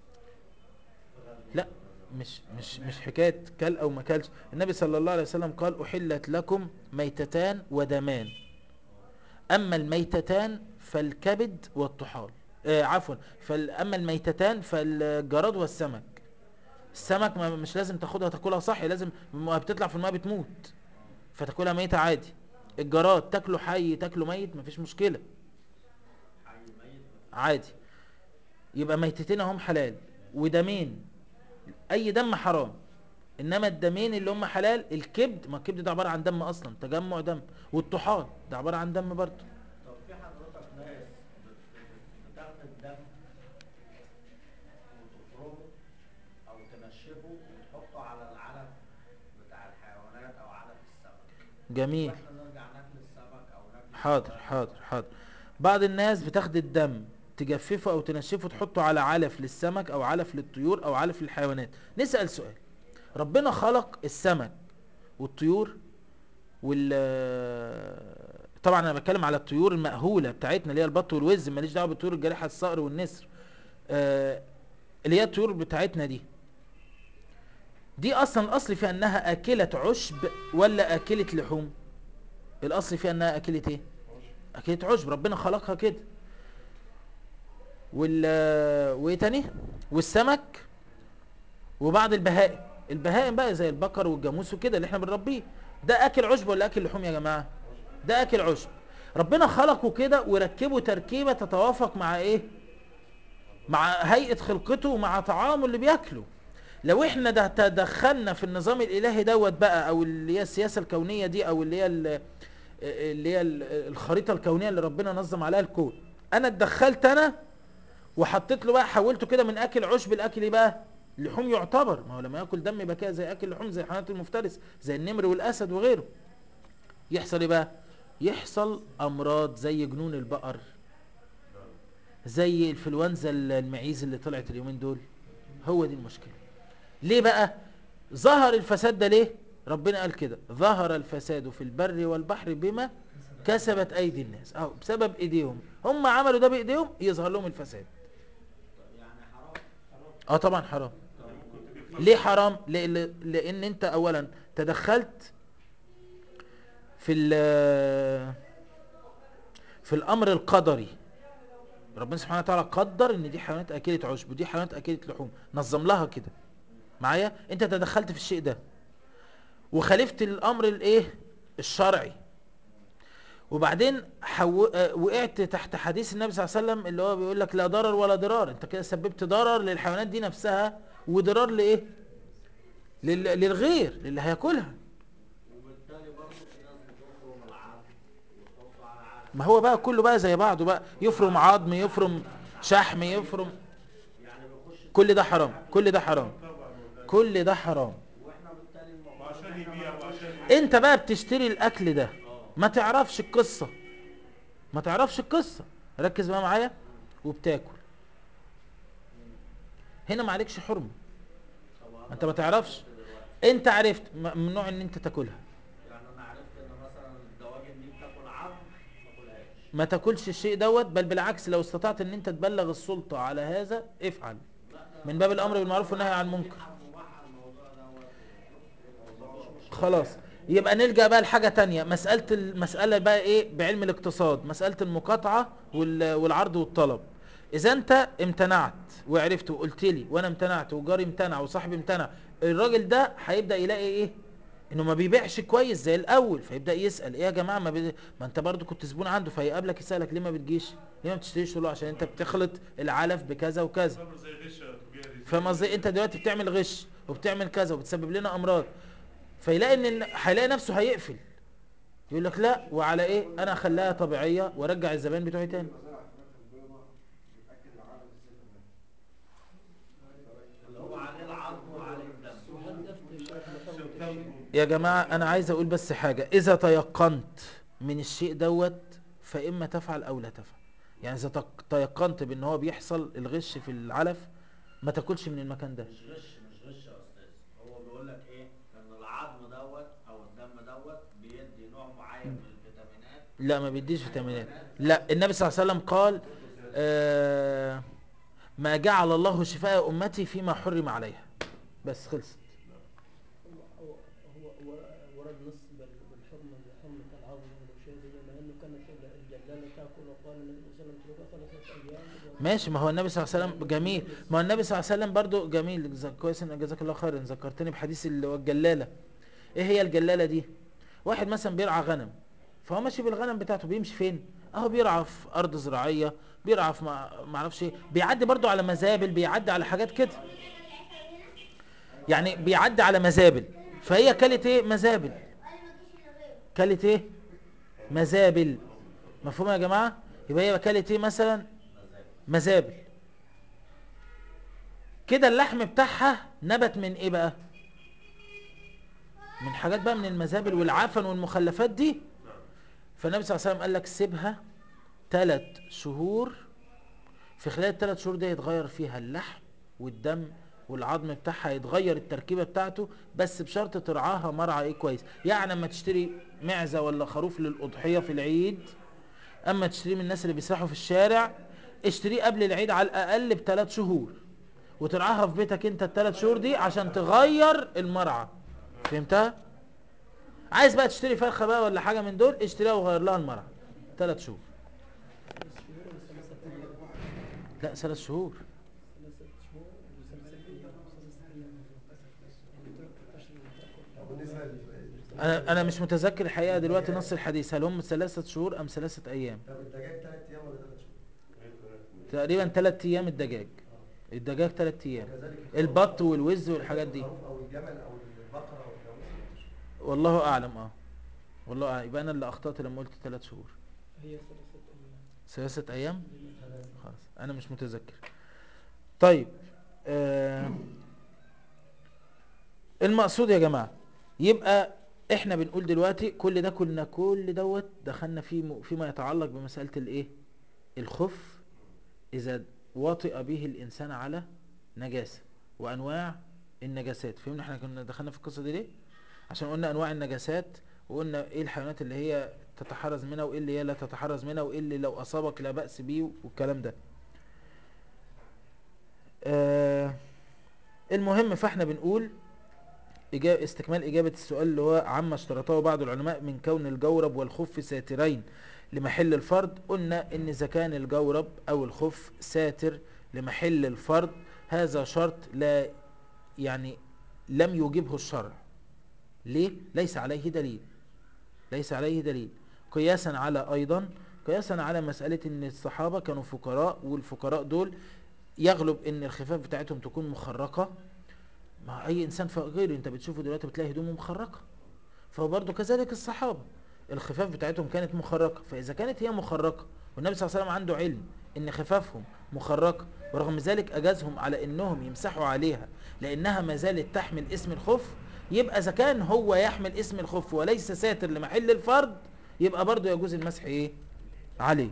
لا مش مش مش حكاية كل او ما كلش النبي صلى الله عليه وسلم قال احلت لكم ميتتان ودمان اما الميتتان فالكبد والطحال آه عفوا فال- اما الميتتان فالجراد والسمك السمك ما مش لازم تاخدها تاكلها صحي لازم ما بتطلع في الماء بتموت فتاكلها ميتة عادي الجراد تاكله حي تاكله ميت مفيش مشكلة حي ميت عادي يبقى ميتتين اهم حلال ودمين اي دم حرام انما الدمين اللي هم حلال الكبد ما الكبد ده عبارة عن دم اصلا تجمع دم والطحال ده عبارة عن دم برضه طب في حضرتك ناس بت- بت- بتاخد الدم وتفرمه او تنشفه وتحطه على العلف بتاع الحيوانات او علف السمك جميل واحنا نرجع ناكل السمك او ناكل حاضر الفراخ. حاضر حاضر بعض الناس بتاخد الدم تجففه او تنشفه تحطه على علف للسمك او علف للطيور او علف للحيوانات نسأل سؤال ربنا خلق السمك والطيور وال طبعا انا بتكلم على الطيور المأهولة بتاعتنا اللي هي البط والوز ماليش دعوه بالطيور الجارحة الصقر والنسر آه، اللي هي الطيور بتاعتنا دي دي اصلا الاصل فيها انها اكلة عشب ولا اكلة لحوم الاصل فيها انها اكلة ايه اكلة عشب ربنا خلقها كده وال وايه تاني والسمك وبعض البهائم البهائم بقى زي البقر والجاموس وكده اللي احنا بنربيه ده اكل عشب ولا اكل لحوم يا جماعه ده اكل عشب ربنا خلقه كده وركبه تركيبه تتوافق مع ايه مع هيئه خلقته ومع طعامه اللي بياكله لو احنا ده تدخلنا في النظام الالهي دوت بقى او اللي هي السياسه الكونيه دي او اللي هي ال- اللي هي ال- الخريطه الكونيه اللي ربنا نظم عليها الكون انا اتدخلت انا وحطيت له بقى حولته كده من اكل عشب لاكل ايه بقى لحوم يعتبر ما هو لما ياكل دم يبقى كده زي اكل لحوم زي الحيوانات المفترسه زي النمر والاسد وغيره يحصل ايه بقى يحصل امراض زي جنون البقر زي الانفلونزا المعيز اللي طلعت اليومين دول هو دي المشكله ليه بقى ظهر الفساد ده ليه ربنا قال كده ظهر الفساد في البر والبحر بما كسبت ايدي الناس اهو بسبب ايديهم هم عملوا ده بايديهم يظهر لهم الفساد يعني حرام حرام اه طبعا حرام ليه حرام لأ- لان انت اولا تدخلت في ال- في الامر القدري ربنا سبحانه وتعالى قدر ان دي حيوانات اكلة عشب ودي حيوانات اكلة لحوم نظم لها كده معايا انت تدخلت في الشيء ده وخالفت الامر الايه الشرعي وبعدين حو... آه، وقعت تحت حديث النبي صلى الله عليه وسلم اللي هو بيقول لك لا ضرر ولا ضرار انت كده سببت ضرر للحيوانات دي نفسها وضرار لايه لل... للغير للي هياكلها وبالتالي برضه في ناس بتفرم العظم وتحطه على علم ما هو بقى كله بقى زي بعضه بقى يفرم عظم يفرم شحم يفرم يعني بيخش كل ده حرام كل ده حرام كل ده حرام واحنا بالتالي المفروض وعشان يبيع وعشان انت بقى بتشتري الاكل ده ما تعرفش القصة ما تعرفش القصة ركز بقى معايا وبتاكل هنا ما عليكش حرمة ما انت ما تعرفش انت عرفت م- ممنوع ان انت تاكلها يعني انا عرفت ان مثلا الدواجن دي بتاكل عظم ما اكلهاش ما تاكلش الشيء دوت بل بالعكس لو استطعت ان انت تبلغ السلطة على هذا افعل من باب الامر بالمعروف والنهي عن المنكر مباح الموضوع دوت مفيش مشكله خلاص يبقى نلجأ بقى لحاجة تانية مسألة المسألة بقى ايه بعلم الاقتصاد مسألة المقاطعة وال- والعرض والطلب اذا انت امتنعت وعرفت وقلت لي وانا امتنعت وجاري امتنع وصاحبي امتنع الراجل ده هيبدأ يلاقي ايه انه ما بيبيعش كويس زي الاول فيبدأ يسأل ايه يا جماعة ما, بي... ما انت برضو كنت زبون عنده فيقابلك يسألك ليه ما بتجيش ليه ما بتشتريش تقول له عشان انت بتخلط العلف بكذا وكذا صبر زي غش تجاري فاهم قصدي انت دلوقتي بتعمل غش وبتعمل كذا وبتسبب لنا امراض فيلاقي ان ال- هيلاقي نفسه هيقفل يقول لك لا وعلى ايه انا اخليها طبيعيه وارجع الزبائن بتوعي تاني مزارع فراخ البيضاء بتأكل العالم الزيت اللي هو عليه العظم وعليه الدم وهل يفتي شيخ مثلا عشان يا جماعه انا عايز اقول بس حاجه اذا تيقنت من الشيء دوت فاما تفعل او لا تفعل يعني اذا تق- تيقنت بان هو بيحصل الغش في العلف ما تاكلش من المكان ده مش غش مش غش يا استاذ هو بيقول لك ايه ان العظم دوت او الدم دوت بيدي نوع معين من الفيتامينات لا ما بيديش فيتامينات لا النبي صلى الله عليه وسلم قال آه ما جعل الله شفاء امتي فيما حرم عليها بس خلصت هو هو هو ورد نص بال- بالحرمة بحرمة العظم والشيء دي مع انه كانت الجلالة تاكل وقال النبي صلى الله عليه وسلم اتركها ثلاثة ايام ماشي ما هو النبي صلى الله عليه وسلم جميل ما هو النبي صلى الله عليه وسلم برضو جميل ز- كويس ان جزاك الله خيرا ذكرتني بحديث اللي هو الجلاله ايه هي الجلاله دي واحد مثلا بيرعى غنم فهو ماشي بالغنم بتاعته بيمشي فين اهو بيرعى في ارض زراعيه بيرعى في ما ما اعرفش ايه بيعدي برضو على مزابل بيعدي على حاجات كده يعني بيعدي على مزابل فهي كلت ايه مزابل كلت ايه مزابل مفهوم يا جماعه يبقى هي كلت ايه مثلا مزابل كده اللحم بتاعها نبت من ايه بقى من حاجات بقى من المزابل والعفن والمخلفات دي فالنبي صلى الله عليه وسلم قال لك سيبها ثلاث شهور في خلال الثلاث شهور دي يتغير فيها اللحم والدم والعظم بتاعها يتغير التركيبه بتاعته بس بشرط ترعاها مرعى ايه كويس يعني اما تشتري معزه ولا خروف للاضحيه في العيد اما تشتريه من الناس اللي بيسرحوا في الشارع اشتريه قبل العيد على الاقل بثلاث شهور وترعاها في بيتك انت الثلاث شهور دي عشان تغير المرعى فهمتها عايز بقى تشتري فرخه بقى ولا حاجه من دول اشتريها وغير لها المرعى ثلاث شهور ثلاث شهور ولا ثلاثة ايام لا ثلاث شهور ثلاثة شهور وثلاثة ايام ثلاثة ايام انا انا مش متذكر الحقيقه دلوقتي نص الحديث هل هم ثلاثة شهور ام ثلاثة ايام طب الدجاج ثلاث ايام ولا ثلاث شهور؟ تقريبا ثلاث ايام الدجاج الدجاج ثلاث ايام وكذلك البط والوز والحاجات دي الخروف او الجمل او البقره او الجاموس ست شهور. والله اعلم اه والله أعلم. يبقى انا اللي اخطأت لما قلت ثلاث شهور هي ثلاثة أيام ثلاثة ايام ثلاثة. خلاص انا مش متذكر طيب آه المقصود يا جماعة يبقى احنا بنقول دلوقتي كل ده كنا كل دوت دخلنا في فيما يتعلق بمسألة الايه الخف اذا وطئ به الانسان على نجاسة وانواع النجاسات فهمنا احنا كنا دخلنا في القصة دي ليه عشان قلنا انواع النجاسات وقلنا ايه الحيوانات اللي هي تتحرز منها وايه اللي هي لا تتحرز منها وايه اللي لو اصابك لا بأس بيه والكلام ده آه المهم فاحنا بنقول إجابة استكمال إجابة السؤال اللي هو عما اشترطه بعض العلماء من كون الجورب والخف ساترين لمحل الفرد قلنا إن إذا كان الجورب أو الخف ساتر لمحل الفرد هذا شرط لا يعني لم يوجبه الشرع ليه؟ ليس عليه دليل ليس عليه دليل قياسا على أيضا قياسا على مسألة إن الصحابة كانوا فقراء والفقراء دول يغلب إن الخفاف بتاعتهم تكون مخرقة مع اي انسان فقير انت بتشوفه دلوقتي بتلاقي هدومه مخرقه فبرضه كذلك الصحابه الخفاف بتاعتهم كانت مخرقه فاذا كانت هي مخرقه والنبي صلى الله عليه وسلم عنده علم ان خفافهم مخرقه ورغم ذلك اجازهم على انهم يمسحوا عليها لانها ما زالت تحمل اسم الخف يبقى اذا كان هو يحمل اسم الخف وليس ساتر لمحل الفرد يبقى برضه يجوز المسح ايه عليه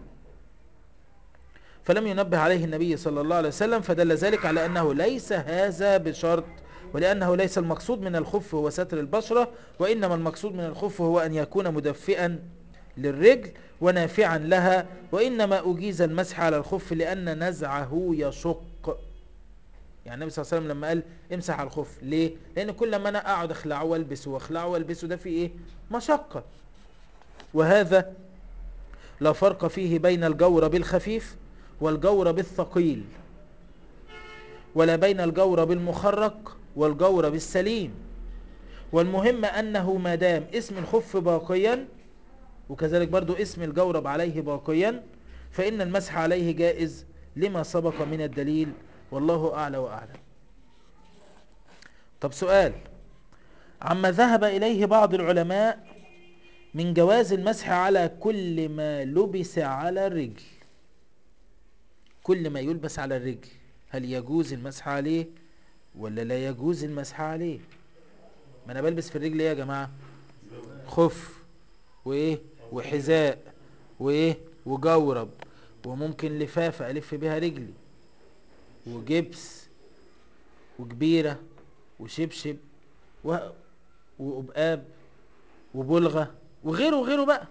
فلم ينبه عليه النبي صلى الله عليه وسلم فدل ذلك على أنه ليس هذا بشرط ولأنه ليس المقصود من الخف هو ستر البشرة وإنما المقصود من الخف هو أن يكون مدفئا للرجل ونافعا لها وإنما أجيز المسح على الخف لأن نزعه يشق يعني النبي صلى الله عليه وسلم لما قال امسح على الخف ليه؟ لأن كل ما أنا أقعد أخلعه وألبسه وأخلعه وألبسه ده في إيه؟ مشقة وهذا لا فرق فيه بين الجورب الخفيف والجورب الثقيل ولا بين الجورب المخرق والجورب السليم والمهم أنه ما دام اسم الخف باقيا وكذلك برضو اسم الجورب عليه باقيا فإن المسح عليه جائز لما سبق من الدليل والله أعلى وأعلم طب سؤال عما ذهب إليه بعض العلماء من جواز المسح على كل ما لبس على الرجل كل ما يلبس على الرجل هل يجوز المسح عليه ولا لا يجوز المسح عليه ما انا بلبس في الرجل ايه يا جماعة خف وايه وحذاء وايه وجورب وممكن لفافة الف بها رجلي وجبس وكبيرة وشبشب و... وقبقاب وبلغة وغيره وغيره بقى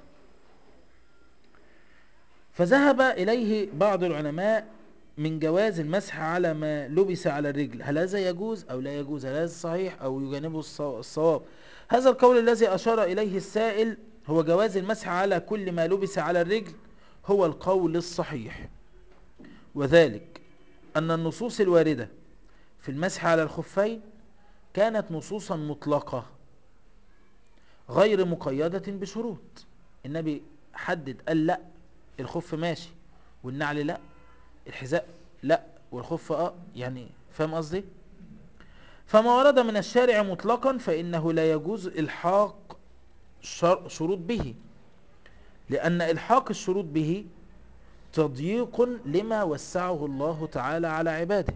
فذهب إليه بعض العلماء من جواز المسح على ما لبس على الرجل هل هذا يجوز أو لا يجوز هل هذا صحيح أو يجانبه الصو- الصواب هذا القول الذي أشار إليه السائل هو جواز المسح على كل ما لبس على الرجل هو القول الصحيح وذلك أن النصوص الواردة في المسح على الخفين كانت نصوصا مطلقة غير مقيدة بشروط النبي حدد قال لا الخف ماشي والنعل لا الحذاء لا والخف اه يعني فاهم قصدي فما ورد من الشارع مطلقا فإنه لا يجوز إلحاق شر- شروط به لأن إلحاق الشروط به تضييق لما وسعه الله تعالى على عباده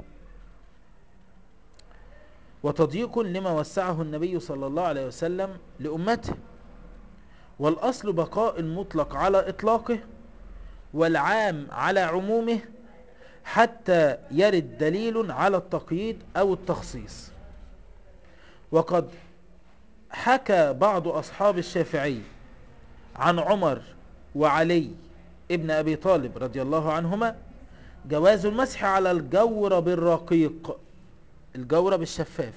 وتضييق لما وسعه النبي صلى الله عليه وسلم لأمته والأصل بقاء المطلق على إطلاقه والعام على عمومه حتى يرد دليل على التقييد أو التخصيص وقد حكى بعض أصحاب الشافعي عن عمر وعلي ابن أبي طالب رضي الله عنهما جواز المسح على الجورب الرقيق الجورب الشفاف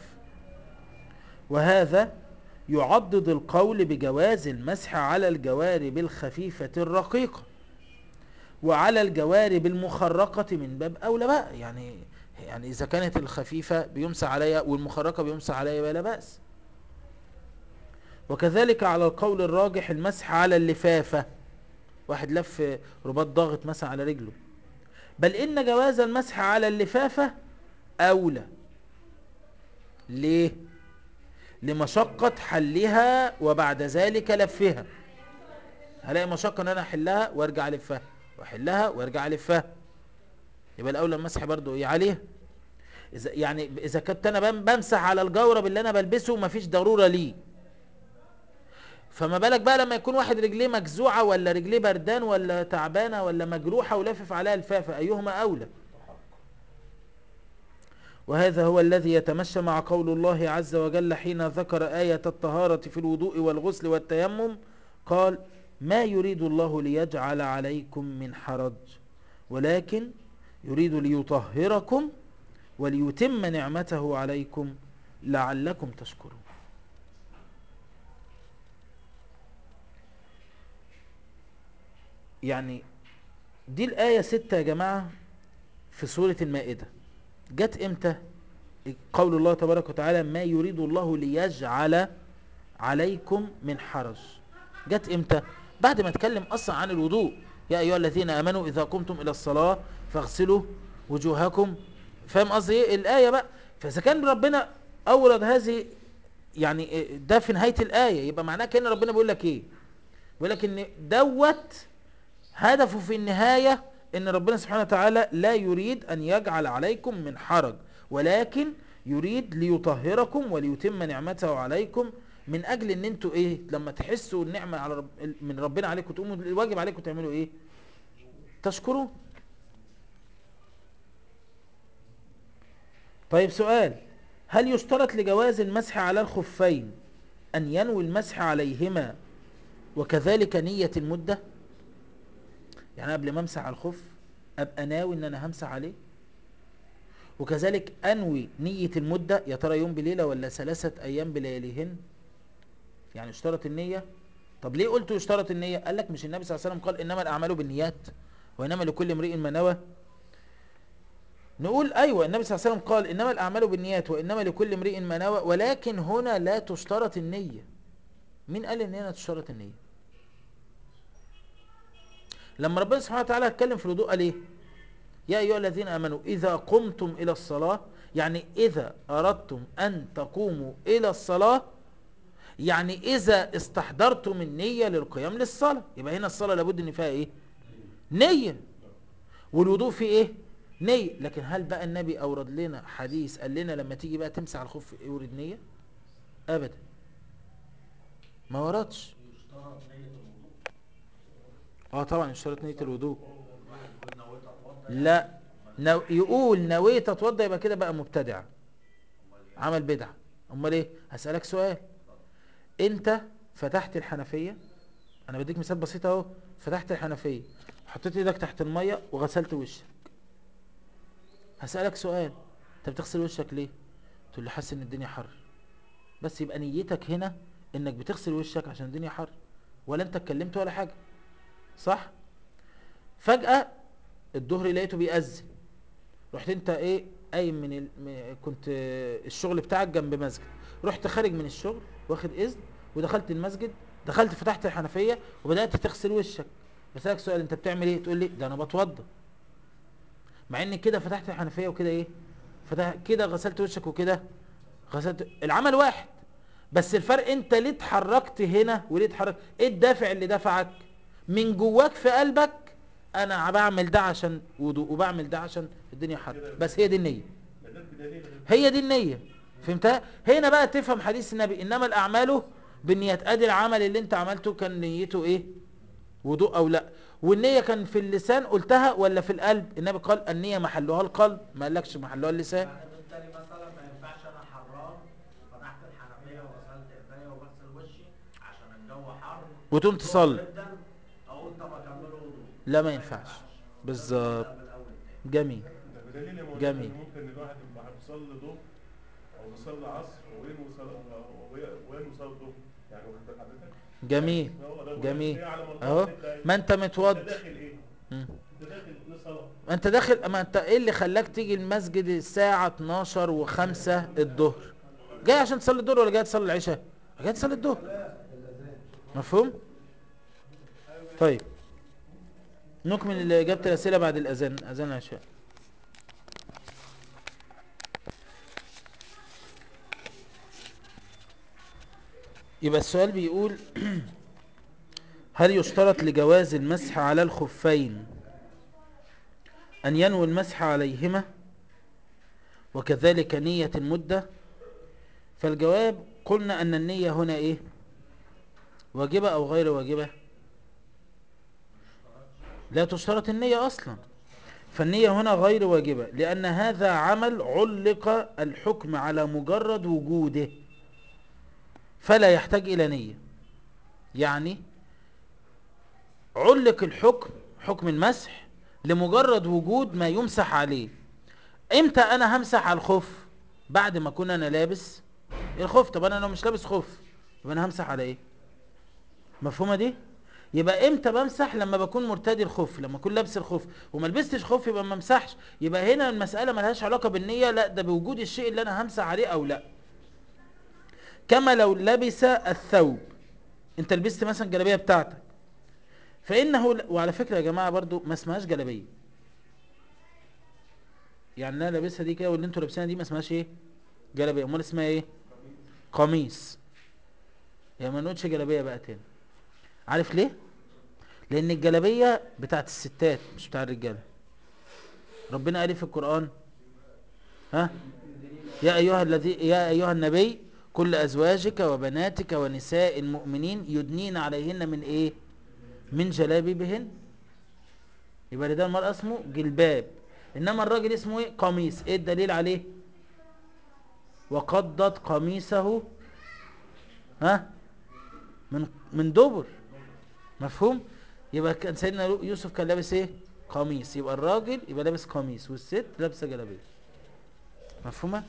وهذا يعضد القول بجواز المسح على الجوارب الخفيفة الرقيقة وعلى الجوارب المخرقة من باب أولى بقى يعني يعني إذا كانت الخفيفة بيمسح عليها والمخرقة بيمسح عليها بلا بأس وكذلك على القول الراجح المسح على اللفافة واحد لف رباط ضاغط مثلا على رجله بل إن جواز المسح على اللفافة أولى ليه؟ لمشقة حلها وبعد ذلك لفها هلاقي مشقة ان انا احلها وارجع الفها واحلها وارجع الفها يبقى الاولى المسح برضو ايه عليها اذا يعني اذا كنت انا بم- بمسح على الجورب اللي انا بلبسه مفيش ضرورة ليه فما بالك بقى لما يكون واحد رجليه مجزوعة ولا رجليه بردان ولا تعبانة ولا مجروحة ولافف عليها الفافة ايهما اولى وهذا هو الذي يتمشى مع قول الله عز وجل حين ذكر آية الطهارة في الوضوء والغسل والتيمم قال ما يريد الله ليجعل عليكم من حرج ولكن يريد ليطهركم وليتم نعمته عليكم لعلكم تشكرون يعني دي الآية ستة يا جماعة في سورة المائدة جت امتى قول الله تبارك وتعالى ما يريد الله ليجعل عليكم من حرج جت امتى بعد ما اتكلم اصلا عن الوضوء يا ايها الذين امنوا اذا قمتم الى الصلاه فاغسلوا وجوهكم فاهم قصدي ايه الايه بقى فاذا كان ربنا اورد هذه يعني ده في نهايه الايه يبقى معناه كان ربنا بيقول لك ايه بيقول لك ان دوت هدفه في النهايه ان ربنا سبحانه وتعالى لا يريد ان يجعل عليكم من حرج ولكن يريد ليطهركم وليتم نعمته عليكم من اجل ان انتوا ايه لما تحسوا النعمه على رب من ربنا عليكم تقوموا الواجب عليكم تعملوا ايه تشكروا طيب سؤال هل يشترط لجواز المسح على الخفين ان ينوي المسح عليهما وكذلك نية المدة يعني قبل ما امسح على الخف ابقى ناوي ان انا همسح عليه وكذلك انوي نية المدة يا ترى يوم بليلة ولا ثلاثة ايام بلياليهن يعني اشترط النية طب ليه قلت اشترط النية قال لك مش النبي صلى الله عليه وسلم قال انما الاعمال بالنيات وانما لكل امرئ ما نوى نقول ايوه النبي صلى الله عليه وسلم قال انما الاعمال بالنيات وانما لكل امرئ ما نوى ولكن هنا لا تشترط النية مين قال ان هنا تشترط النية لما ربنا سبحانه وتعالى اتكلم في الوضوء قال ايه يا ايها الذين امنوا اذا قمتم الى الصلاة يعني اذا اردتم ان تقوموا الى الصلاة يعني اذا استحضرتم النية للقيام للصلاة يبقى هنا الصلاة لابد ان فيها ايه نية والوضوء فيه ايه نية لكن هل بقى النبي اورد لنا حديث قال لنا لما تيجي بقى تمسح الخف اورد نية ابدا ما وردش يشترط نية الوضوء اه طبعا يشترط نية الوضوء الواحد يقول نويت اتوضا لا نو... يقول نويت اتوضى يبقى كده بقى مبتدع امال ايه؟ عمل بدعة امال ايه هسألك سؤال انت فتحت الحنفية انا بديك مثال بسيط اهو فتحت الحنفية حطيت ايدك تحت المية وغسلت وشك هسألك سؤال انت بتغسل وشك ليه تقول لي حاسس ان الدنيا حر بس يبقى نيتك هنا انك بتغسل وشك عشان الدنيا حر ولا انت اتكلمت ولا حاجة صح فجأة الظهر لقيته بيأذن رحت انت ايه قايم من ال... م- كنت آه، الشغل بتاعك جنب مسجد رحت خارج من الشغل واخد اذن ودخلت المسجد دخلت فتحت الحنفية وبدأت تغسل وشك بسألك سؤال انت بتعمل ايه تقول لي ده انا بتوضى مع ان كده فتحت الحنفية وكده ايه فتح كده غسلت وشك وكده غسلت العمل واحد بس الفرق انت ليه اتحركت هنا وليه اتحركت ايه الدافع اللي دفعك من جواك في قلبك انا بعمل ده عشان وضوء وبعمل ده عشان الدنيا حر بس هي دي النية ما ده بدليل غير هي دي النية فهمتها هنا بقى تفهم حديث النبي انما الاعمال بالنيات ادي العمل اللي انت عملته كان نيته ايه وضوء او لا والنية كان في اللسان قلتها ولا في القلب النبي قال النية محلها القلب ما قالكش محلها اللسان يعني بالتالي مثلا ما ينفعش انا حران فتحت الحنفيه وغسلت ايديا وبغسل وشي عشان الجو حر وتقوم تصلي جدا اقول طب اكمله وضوء لا ما ينفعش بالظبط ده بالأول تاني. جميل ده بدليل يا مولانا جميل. إن ممكن الواحد يبقى بيصلي ظهر او بيصلي عصر وينوي صلاه وينوي صلاه ظهر يعني واخد بال حضرتك؟ جميل هو ده جميل. هي على مرضى اهو الحتة أهي. ما انت انت متوضي داخل ايه؟ مم. انت داخل لصلاه ما انت داخل ما انت ايه اللي خلاك تيجي المسجد الساعة 12 و5 الظهر جاي عشان تصلي الظهر ولا جاي تصلي العشاء جاي تصلي الظهر مفهوم طيب نكمل اجابه الاسئله بعد الاذان اذان العشاء يبقى السؤال بيقول هل يشترط لجواز المسح على الخفين أن ينوي المسح عليهما وكذلك نية المدة فالجواب قلنا أن النية هنا إيه واجبة أو غير واجبة لا تشترط النية أصلا فالنية هنا غير واجبة لأن هذا عمل علق الحكم على مجرد وجوده فلا يحتاج إلى نية يعني علق الحكم حكم المسح لمجرد وجود ما يمسح عليه امتى انا همسح على الخف بعد ما اكون انا لابس الخف طب انا لو مش لابس خف يبقى انا همسح على ايه مفهومه دي يبقى امتى بمسح لما بكون مرتدي الخف لما اكون لابس الخف وما لبستش خف يبقى ما امسحش يبقى هنا المساله ملهاش علاقه بالنيه لا ده بوجود الشيء اللي انا همسح عليه او لا كما لو لبس الثوب انت لبست مثلا الجلابيه بتاعتك فانه وعلى فكره يا جماعه برضو ما اسمهاش جلابيه يعني انا لابسها دي كده واللي انتوا لابسينها دي ما اسمهاش ايه جلابيه امال اسمها ايه قميص يعني ما نقولش جلابيه بقى تاني عارف ليه لان الجلابيه بتاعت الستات مش بتاع الرجاله ربنا قال إيه في القران ها يا ايها الذي يا ايها النبي كل ازواجك وبناتك ونساء المؤمنين يدنين عليهن من ايه من جلابيبهن يبقى ده المرأة اسمه جلباب انما الراجل اسمه ايه قميص ايه الدليل عليه وقضت قميصه ها من من دبر مفهوم يبقى كان سيدنا يوسف كان لابس ايه قميص يبقى الراجل يبقى لابس قميص والست لابسه جلابيه مفهومه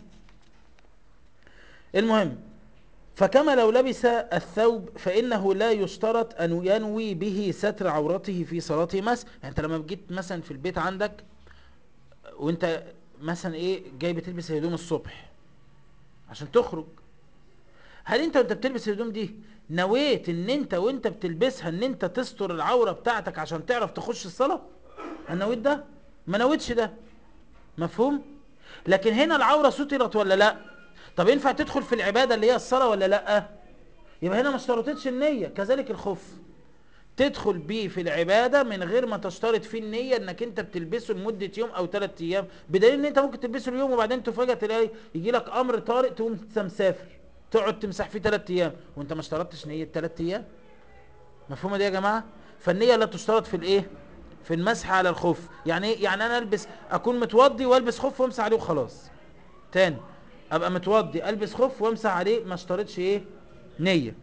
المهم فكما لو لبس الثوب فإنه لا يشترط أن ينوي به ستر عورته في صلاته مثلا يعني أنت لما جيت مثلا في البيت عندك وأنت مثلا إيه جاي بتلبس الهدوم الصبح عشان تخرج هل أنت وأنت بتلبس الهدوم دي نويت أن أنت وأنت بتلبسها أن أنت تستر العورة بتاعتك عشان تعرف تخش الصلاة هل نويت ده ما نويتش ده مفهوم لكن هنا العورة سترت ولا لا طب ينفع تدخل في العبادة اللي هي الصلاة ولا لا يبقى هنا ما اشترطتش النية كذلك الخف تدخل بيه في العبادة من غير ما تشترط فيه النية انك انت بتلبسه لمدة يوم او ثلاث ايام بدليل ان انت ممكن تلبسه اليوم وبعدين تفاجئ تلاقي يجي لك امر طارئ تقوم انت مسافر تقعد تمسح فيه ثلاث ايام وانت ما اشترطتش نية ثلاث ايام مفهومة دي يا جماعة فالنية لا تشترط في الايه في المسح على الخف يعني ايه يعني انا البس اكون متوضي والبس خف وامسح عليه وخلاص تاني ابقى متوضي البس خف وامسح عليه ما اشترطش ايه نية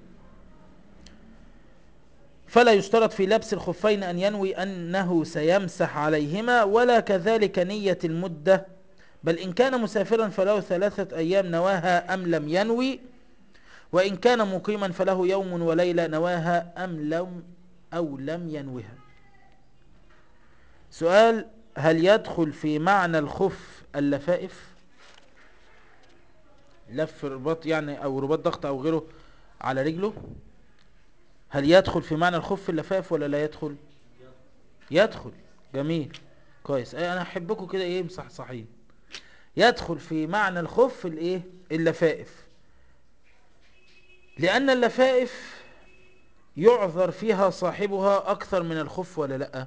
فلا يشترط في لبس الخفين ان ينوي انه سيمسح عليهما ولا كذلك نية المدة بل ان كان مسافرا فله ثلاثة ايام نواها ام لم ينوي وان كان مقيما فله يوم وليلة نواها ام لم او لم ينوها سؤال هل يدخل في معنى الخف اللفائف لف رباط يعني او رباط ضغط او غيره على رجله هل يدخل في معنى الخف اللفاف ولا لا يدخل يدخل جميل كويس اي انا احبكم كده ايه مصحصحين يدخل في معنى الخف الايه اللفائف لان اللفائف يعذر فيها صاحبها اكثر من الخف ولا لا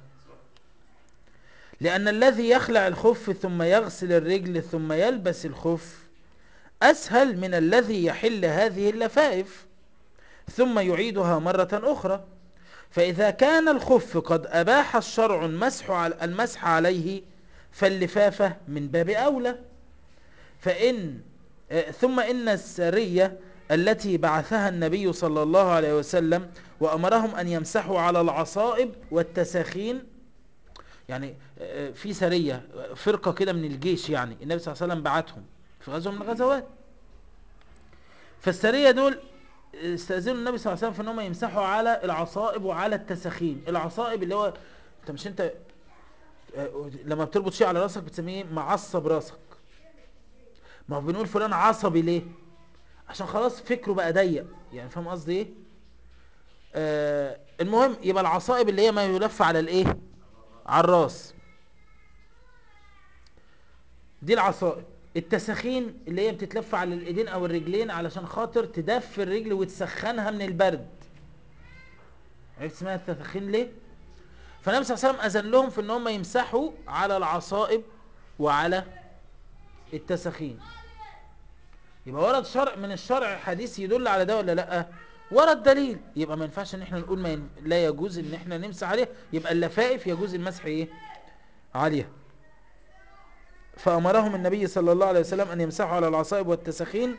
لان الذي يخلع الخف ثم يغسل الرجل ثم يلبس الخف أسهل من الذي يحل هذه اللفائف ثم يعيدها مرة أخرى فإذا كان الخف قد أباح الشرع المسح, على المسح عليه فاللفافة من باب أولى فإن ثم إن السرية التي بعثها النبي صلى الله عليه وسلم وأمرهم أن يمسحوا على العصائب والتساخين يعني في سرية فرقة كده من الجيش يعني النبي صلى الله عليه وسلم بعتهم في غزوة من الغزوات فالسرية دول استأذنوا النبي صلى الله عليه وسلم في انهم يمسحوا على العصائب وعلى التساخين العصائب اللي هو انت مش انت لما بتربط شيء على راسك بتسميه معصب راسك ما هو بنقول فلان عصبي ليه عشان خلاص فكره بقى ضيق يعني فاهم قصدي ايه آه المهم يبقى العصائب اللي هي ما يلف على الايه على الراس دي العصائب التساخين اللي هي بتتلف على الايدين او الرجلين علشان خاطر تدفي الرجل وتسخنها من البرد عرفت اسمها التساخين ليه فالنبي صلى الله عليه وسلم اذن لهم في ان هم يمسحوا على العصائب وعلى التساخين يبقى ورد شرع من الشرع حديث يدل على ده ولا لا ورد دليل يبقى ما ينفعش ان احنا نقول ما ين... لا يجوز ان احنا نمسح عليه يبقى اللفائف يجوز المسح ايه عليها فامرهم النبي صلى الله عليه وسلم ان يمسحوا على العصائب والتساخين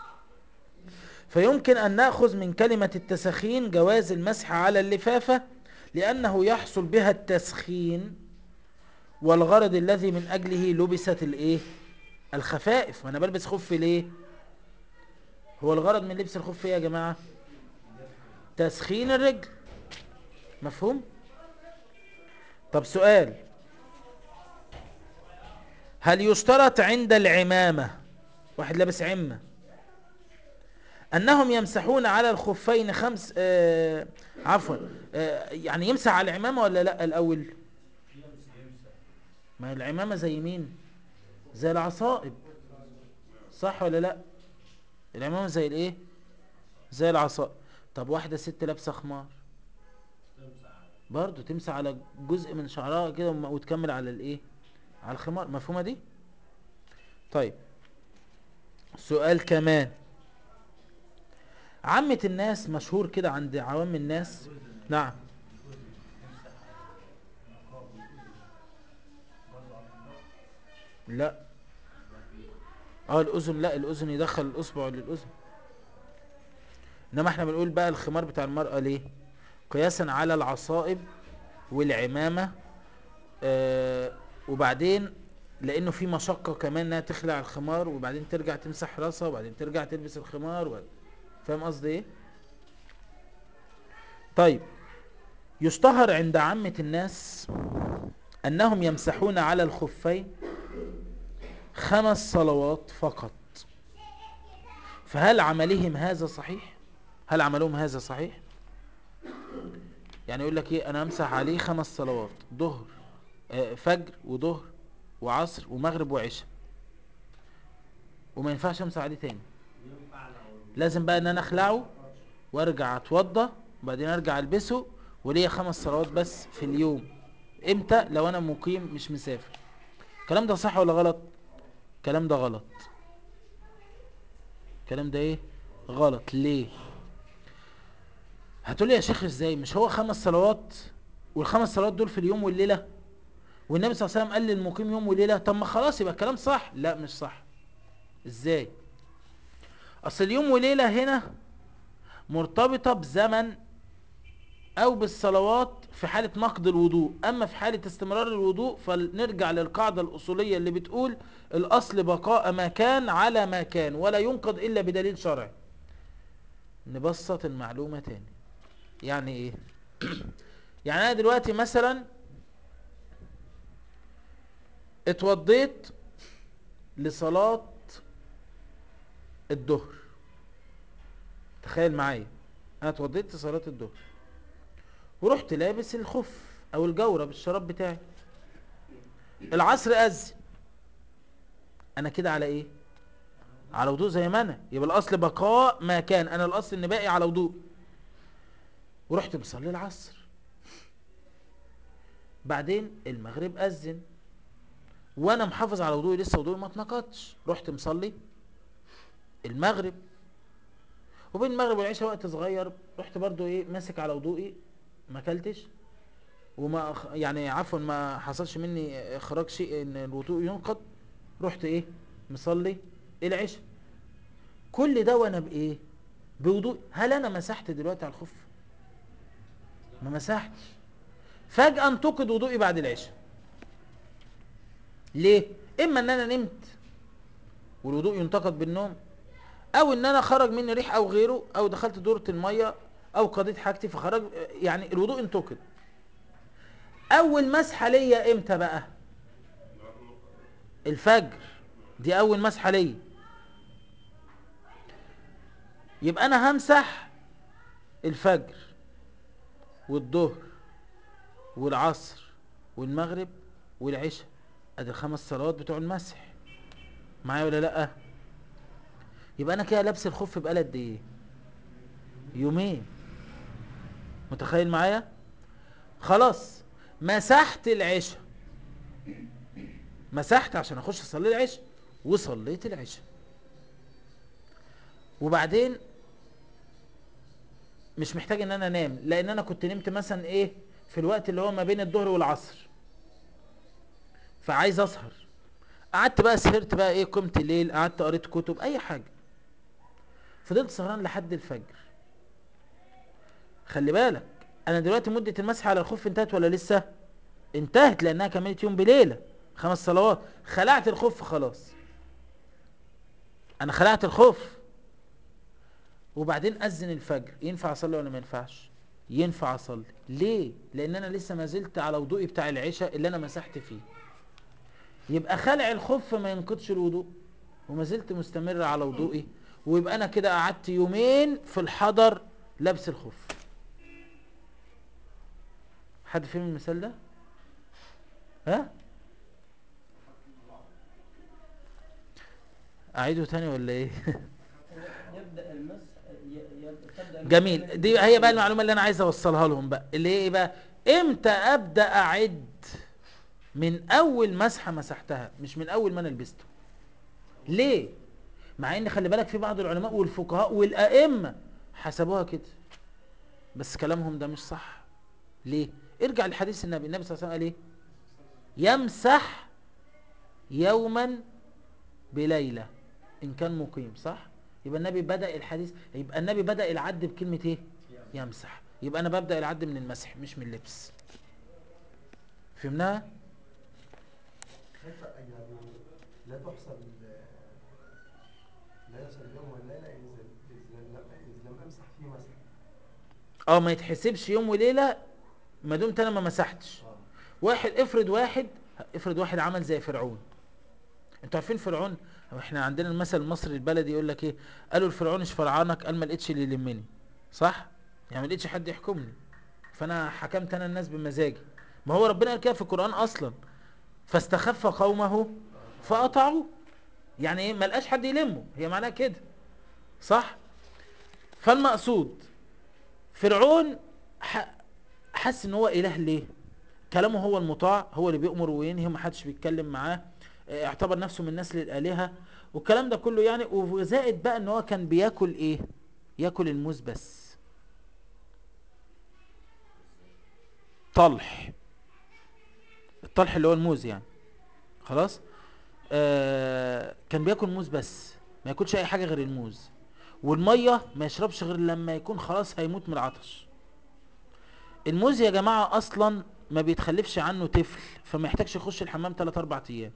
فيمكن ان ناخذ من كلمه التساخين جواز المسح على اللفافه لانه يحصل بها التسخين والغرض الذي من اجله لبست الايه الخفائف ما انا بلبس خف ليه هو الغرض من لبس الخف ايه يا جماعه تسخين الرجل مفهوم طب سؤال هل يشترط عند العمامة واحد لابس عمة أنهم يمسحون على الخفين خمس آه عفوا آه يعني يمسح على العمامة ولا لا الأول ما العمامة زي مين زي العصائب صح ولا لا العمامة زي الايه زي العصائب طب واحدة ست لابسة خمار برضو تمسح على جزء من شعرها كده وم- وتكمل على الايه على الخمار مفهومة دي طيب سؤال كمان عامة الناس مشهور كده عند عوام الناس نعم لا اه الاذن لا الاذن يدخل الاصبع للاذن انما احنا بنقول بقى الخمار بتاع المرأة ليه قياسا على العصائب والعمامة آه وبعدين لانه في مشقة كمان انها تخلع الخمار وبعدين ترجع تمسح راسها وبعدين ترجع تلبس الخمار وبعد... فاهم قصدي ايه طيب يشتهر عند عامة الناس انهم يمسحون على الخفين خمس صلوات فقط فهل عملهم هذا صحيح هل عملهم هذا صحيح يعني يقول لك ايه انا امسح عليه خمس صلوات ظهر آه، فجر وظهر وعصر ومغرب وعشاء وما ينفعش امسح عليه تاني ينفع لو لازم بقى ان انا اخلعه وارجع اتوضى وبعدين ارجع البسه وليا خمس صلوات بس في اليوم امتى لو انا مقيم مش مسافر الكلام ده صح ولا غلط الكلام ده غلط الكلام ده ايه غلط ليه هتقولي يا شيخ ازاي مش هو خمس صلوات والخمس صلوات دول في اليوم والليله والنبي صلى الله عليه وسلم قال للمقيم يوم وليله طب ما خلاص يبقى الكلام صح لا مش صح ازاي اصل اليوم وليله هنا مرتبطه بزمن او بالصلوات في حاله نقض الوضوء اما في حاله استمرار الوضوء فنرجع للقاعده الاصوليه اللي بتقول الاصل بقاء ما كان على ما كان ولا ينقض الا بدليل شرعي نبسط المعلومه تاني يعني ايه يعني انا دلوقتي مثلا اتوضيت لصلاه الظهر تخيل معايا انا اتوضيت لصلاه الظهر ورحت لابس الخف او الجورب الشراب بتاعي العصر اذن انا كده على ايه على وضوء زي ما انا يبقى الاصل بقاء ما كان انا الاصل اني باقي على وضوء ورحت مصلي العصر بعدين المغرب اذن وانا محافظ على وضوئي لسه وضوئي ما اتنقضش رحت مصلي المغرب وبين المغرب والعشاء وقت صغير رحت برضو ايه ماسك على وضوئي ما اكلتش وما أخ- يعني عفوا ما حصلش مني اخراج شيء ان الوضوء ينقض رحت ايه مصلي العشاء كل ده وانا بايه بوضوء هل انا مسحت دلوقتي على الخف ما مسحتش فجأة انتقد وضوئي بعد العشاء ليه اما ان انا نمت والوضوء ينتقد بالنوم او ان انا خرج مني ريح او غيره او دخلت دورة المية او قضيت حاجتي فخرج يعني الوضوء انتقد اول مسحة ليا امتى بقى الفجر دي اول مسحة ليا يبقى انا همسح الفجر والظهر والعصر والمغرب والعشاء ادي الخمس صلوات بتوع المسح معايا ولا لا يبقى انا كده لابس الخف بقالي قد ايه يومين متخيل معايا خلاص مسحت العشاء مسحت عشان اخش اصلي العشاء وصليت العشاء وبعدين مش محتاج ان انا انام لان انا كنت نمت مثلا ايه في الوقت اللي هو ما بين الظهر والعصر فعايز اسهر قعدت بقى سهرت بقى ايه قمت الليل قعدت قريت كتب اي حاجه فضلت سهران لحد الفجر خلي بالك انا دلوقتي مده المسح على الخف انتهت ولا لسه انتهت لانها كملت يوم بليله خمس صلوات خلعت الخف خلاص انا خلعت الخف وبعدين اذن الفجر ينفع اصلي ولا ما ينفعش ينفع اصلي ليه لان انا لسه ما زلت على وضوئي بتاع العشاء اللي انا مسحت فيه يبقى خلع الخف ما ينقضش الوضوء وما زلت مستمر على وضوئي ويبقى انا كده قعدت يومين في الحضر لابس الخف حد فهم المثال ده ها اعيده تاني ولا ايه يبدا المسح ي- ي- تبدا المسح جميل من- دي هي بقى المعلومه اللي انا عايز اوصلها لهم بقى اللي هي ايه بقى امتى ابدا اعد من اول مسحه مسحتها مش من اول ما انا لبسته ليه مع ان خلي بالك في بعض العلماء والفقهاء والائمه حسبوها كده بس كلامهم ده مش صح ليه ارجع لحديث النبي النبي صلى الله عليه وسلم قال ايه يمسح يوما بليله ان كان مقيم صح يبقى النبي بدا الحديث يبقى النبي بدا العد بكلمه ايه يمسح يبقى انا ببدا العد من المسح مش من اللبس فهمناها كيف يعني لا تحسب لا يحسب اليوم والليلة إذا إذا لم إذا لم أمسح فيه مسح اه ما يتحسبش يوم وليله ما دمت انا ما مسحتش آه. واحد افرض واحد افرض واحد عمل زي فرعون انتوا عارفين فرعون هو احنا عندنا المثل المصري البلدي يقول لك ايه قالوا الفرعون ايش فرعانك قال ما لقيتش اللي يلمني صح يعني ما لقيتش حد يحكمني فانا حكمت انا الناس بمزاجي ما هو ربنا قال كده في القران اصلا فاستخف قومه فاطاعوه يعني ايه ما لقاش حد يلمه هي معناها كده صح فالمقصود فرعون ح- حس ان هو اله ليه كلامه هو المطاع هو اللي بيأمر وينهي ومحدش بيتكلم معاه اه، اعتبر نفسه من نسل الآلهة والكلام ده كله يعني وزائد بقى ان هو كان بياكل ايه ياكل الموز بس طلح الطلح اللي هو الموز يعني خلاص آه كان بياكل موز بس ما ياكلش اي حاجة غير الموز والمية ما يشربش غير لما يكون خلاص هيموت من العطش الموز يا جماعة اصلا ما بيتخلفش عنه طفل فما يحتاجش يخش الحمام 3 4 ايام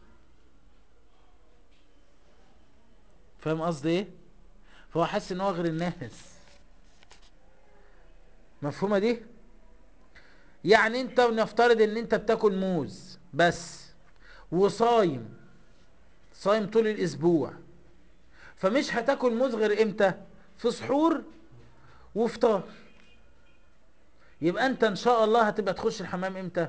فاهم قصدي ايه فهو حاسس ان هو غير الناس مفهومة دي يعني انت نفترض ان انت بتاكل موز بس وصايم صايم طول الاسبوع فمش هتاكل موز غير امتى في سحور وفطار يبقى انت ان شاء الله هتبقى تخش الحمام امتى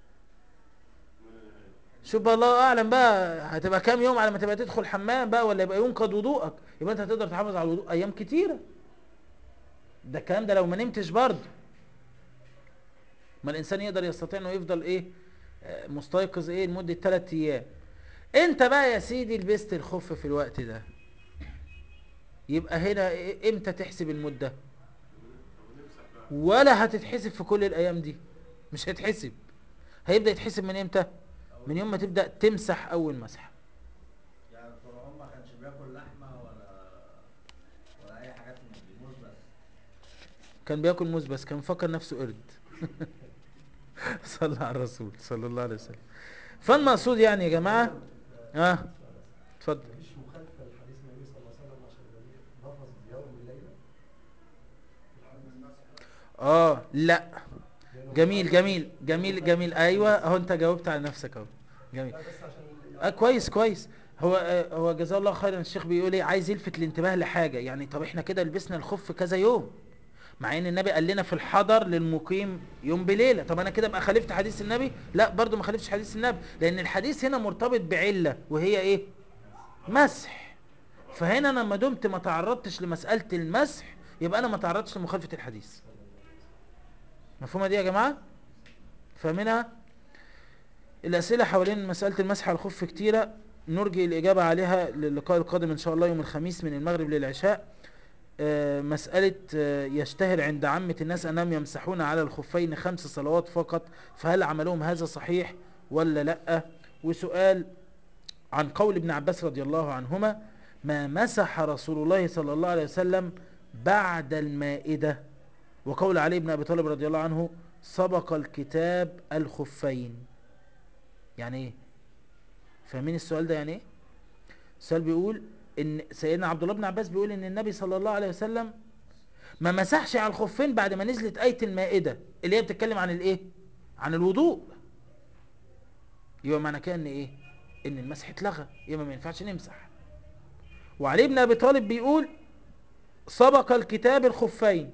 شوف بقى الله اعلم بقى هتبقى كام يوم على ما تبقى تدخل الحمام بقى ولا يبقى ينقض وضوءك يبقى انت هتقدر تحافظ على الوضوء ايام كتيره ده الكلام ده لو ما نمتش برضه ما الانسان يقدر يستطيع انه يفضل ايه آه، مستيقظ ايه لمده 3 ايام انت بقى يا سيدي لبست الخف في الوقت ده يبقى هنا إيه- امتى تحسب المده ولا هتتحسب في كل الايام دي مش هيتحسب هيبدا يتحسب من امتى من يوم ما تبدا تمسح اول مسحه يعني فرعون ما كانش بياكل لحمه ولا ولا اي حاجات من دي موز بس كان بياكل موز بس كان مفكر نفسه قرد صلى على الرسول صلى الله عليه وسلم فالمقصود يعني يا جماعه اه اتفضل مفيش مخالفة لحديث النبي صلى الله عليه وسلم عشان النبي لفظ يوم الليلة اه لا لأنه جميل قال- جميل جميل جميل ايوه اهو انت جاوبت على نفسك اهو جميل لا بس عشان اه كويس كويس هو آه هو جزاه الله خيرا الشيخ بيقول ايه عايز يلفت الانتباه لحاجه يعني طب احنا كده لبسنا الخف كذا يوم مع ان النبي قال لنا في الحضر للمقيم يوم بليله طب انا كده بقى خالفت حديث النبي لا برضو ما خالفتش حديث النبي لان الحديث هنا مرتبط بعله وهي ايه مسح فهنا انا ما دمت ما تعرضتش لمساله المسح يبقى انا ما تعرضتش لمخالفه الحديث مفهومه دي يا جماعه فمنها الاسئله حوالين مساله المسح على الخف كتيره نرجي الاجابه عليها للقاء القادم ان شاء الله يوم الخميس من المغرب للعشاء آه، مسألة آه، يشتهر عند عامة الناس أنهم يمسحون على الخفين خمس صلوات فقط فهل عملهم هذا صحيح ولا لأ وسؤال عن قول ابن عباس رضي الله عنهما ما مسح رسول الله صلى الله عليه وسلم بعد المائدة وقول علي بن أبي طالب رضي الله عنه سبق الكتاب الخفين يعني ايه فاهمين السؤال ده يعني ايه السؤال بيقول ان سيدنا عبد الله بن عباس بيقول ان النبي صلى الله عليه وسلم ما مسحش على الخفين بعد ما نزلت آية المائدة اللي هي بتتكلم عن الايه عن الوضوء يبقى معنى كده ان ايه ان المسح اتلغى يبقى ما ينفعش نمسح وعلي بن ابي طالب بيقول سبق الكتاب الخفين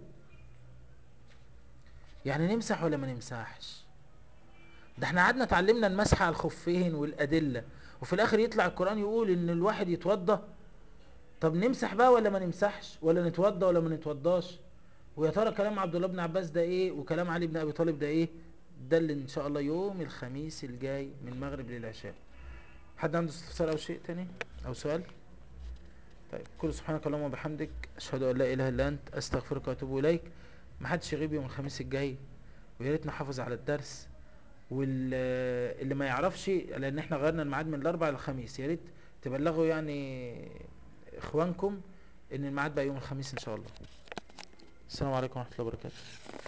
يعني نمسح ولا ما نمسحش ده احنا قعدنا اتعلمنا المسح على الخفين والادله وفي الاخر يطلع القران يقول ان الواحد يتوضى طب نمسح بقى ولا ما نمسحش ولا نتوضى ولا ما نتوضاش ويا ترى كلام عبد الله بن عباس ده ايه وكلام علي بن ابي طالب ده ايه ده اللي ان شاء الله يوم الخميس الجاي من المغرب للعشاء حد عنده استفسار او شيء تاني او سؤال طيب كل سبحانك اللهم وبحمدك اشهد ان لا اله الا انت استغفرك واتوب اليك ما حدش يغيب يوم الخميس الجاي ويا ريت نحافظ على الدرس واللي ما يعرفش لان احنا غيرنا الميعاد من الاربع للخميس يا ريت تبلغوا يعني اخوانكم ان الميعاد بقى يوم الخميس ان شاء الله السلام عليكم ورحمه الله وبركاته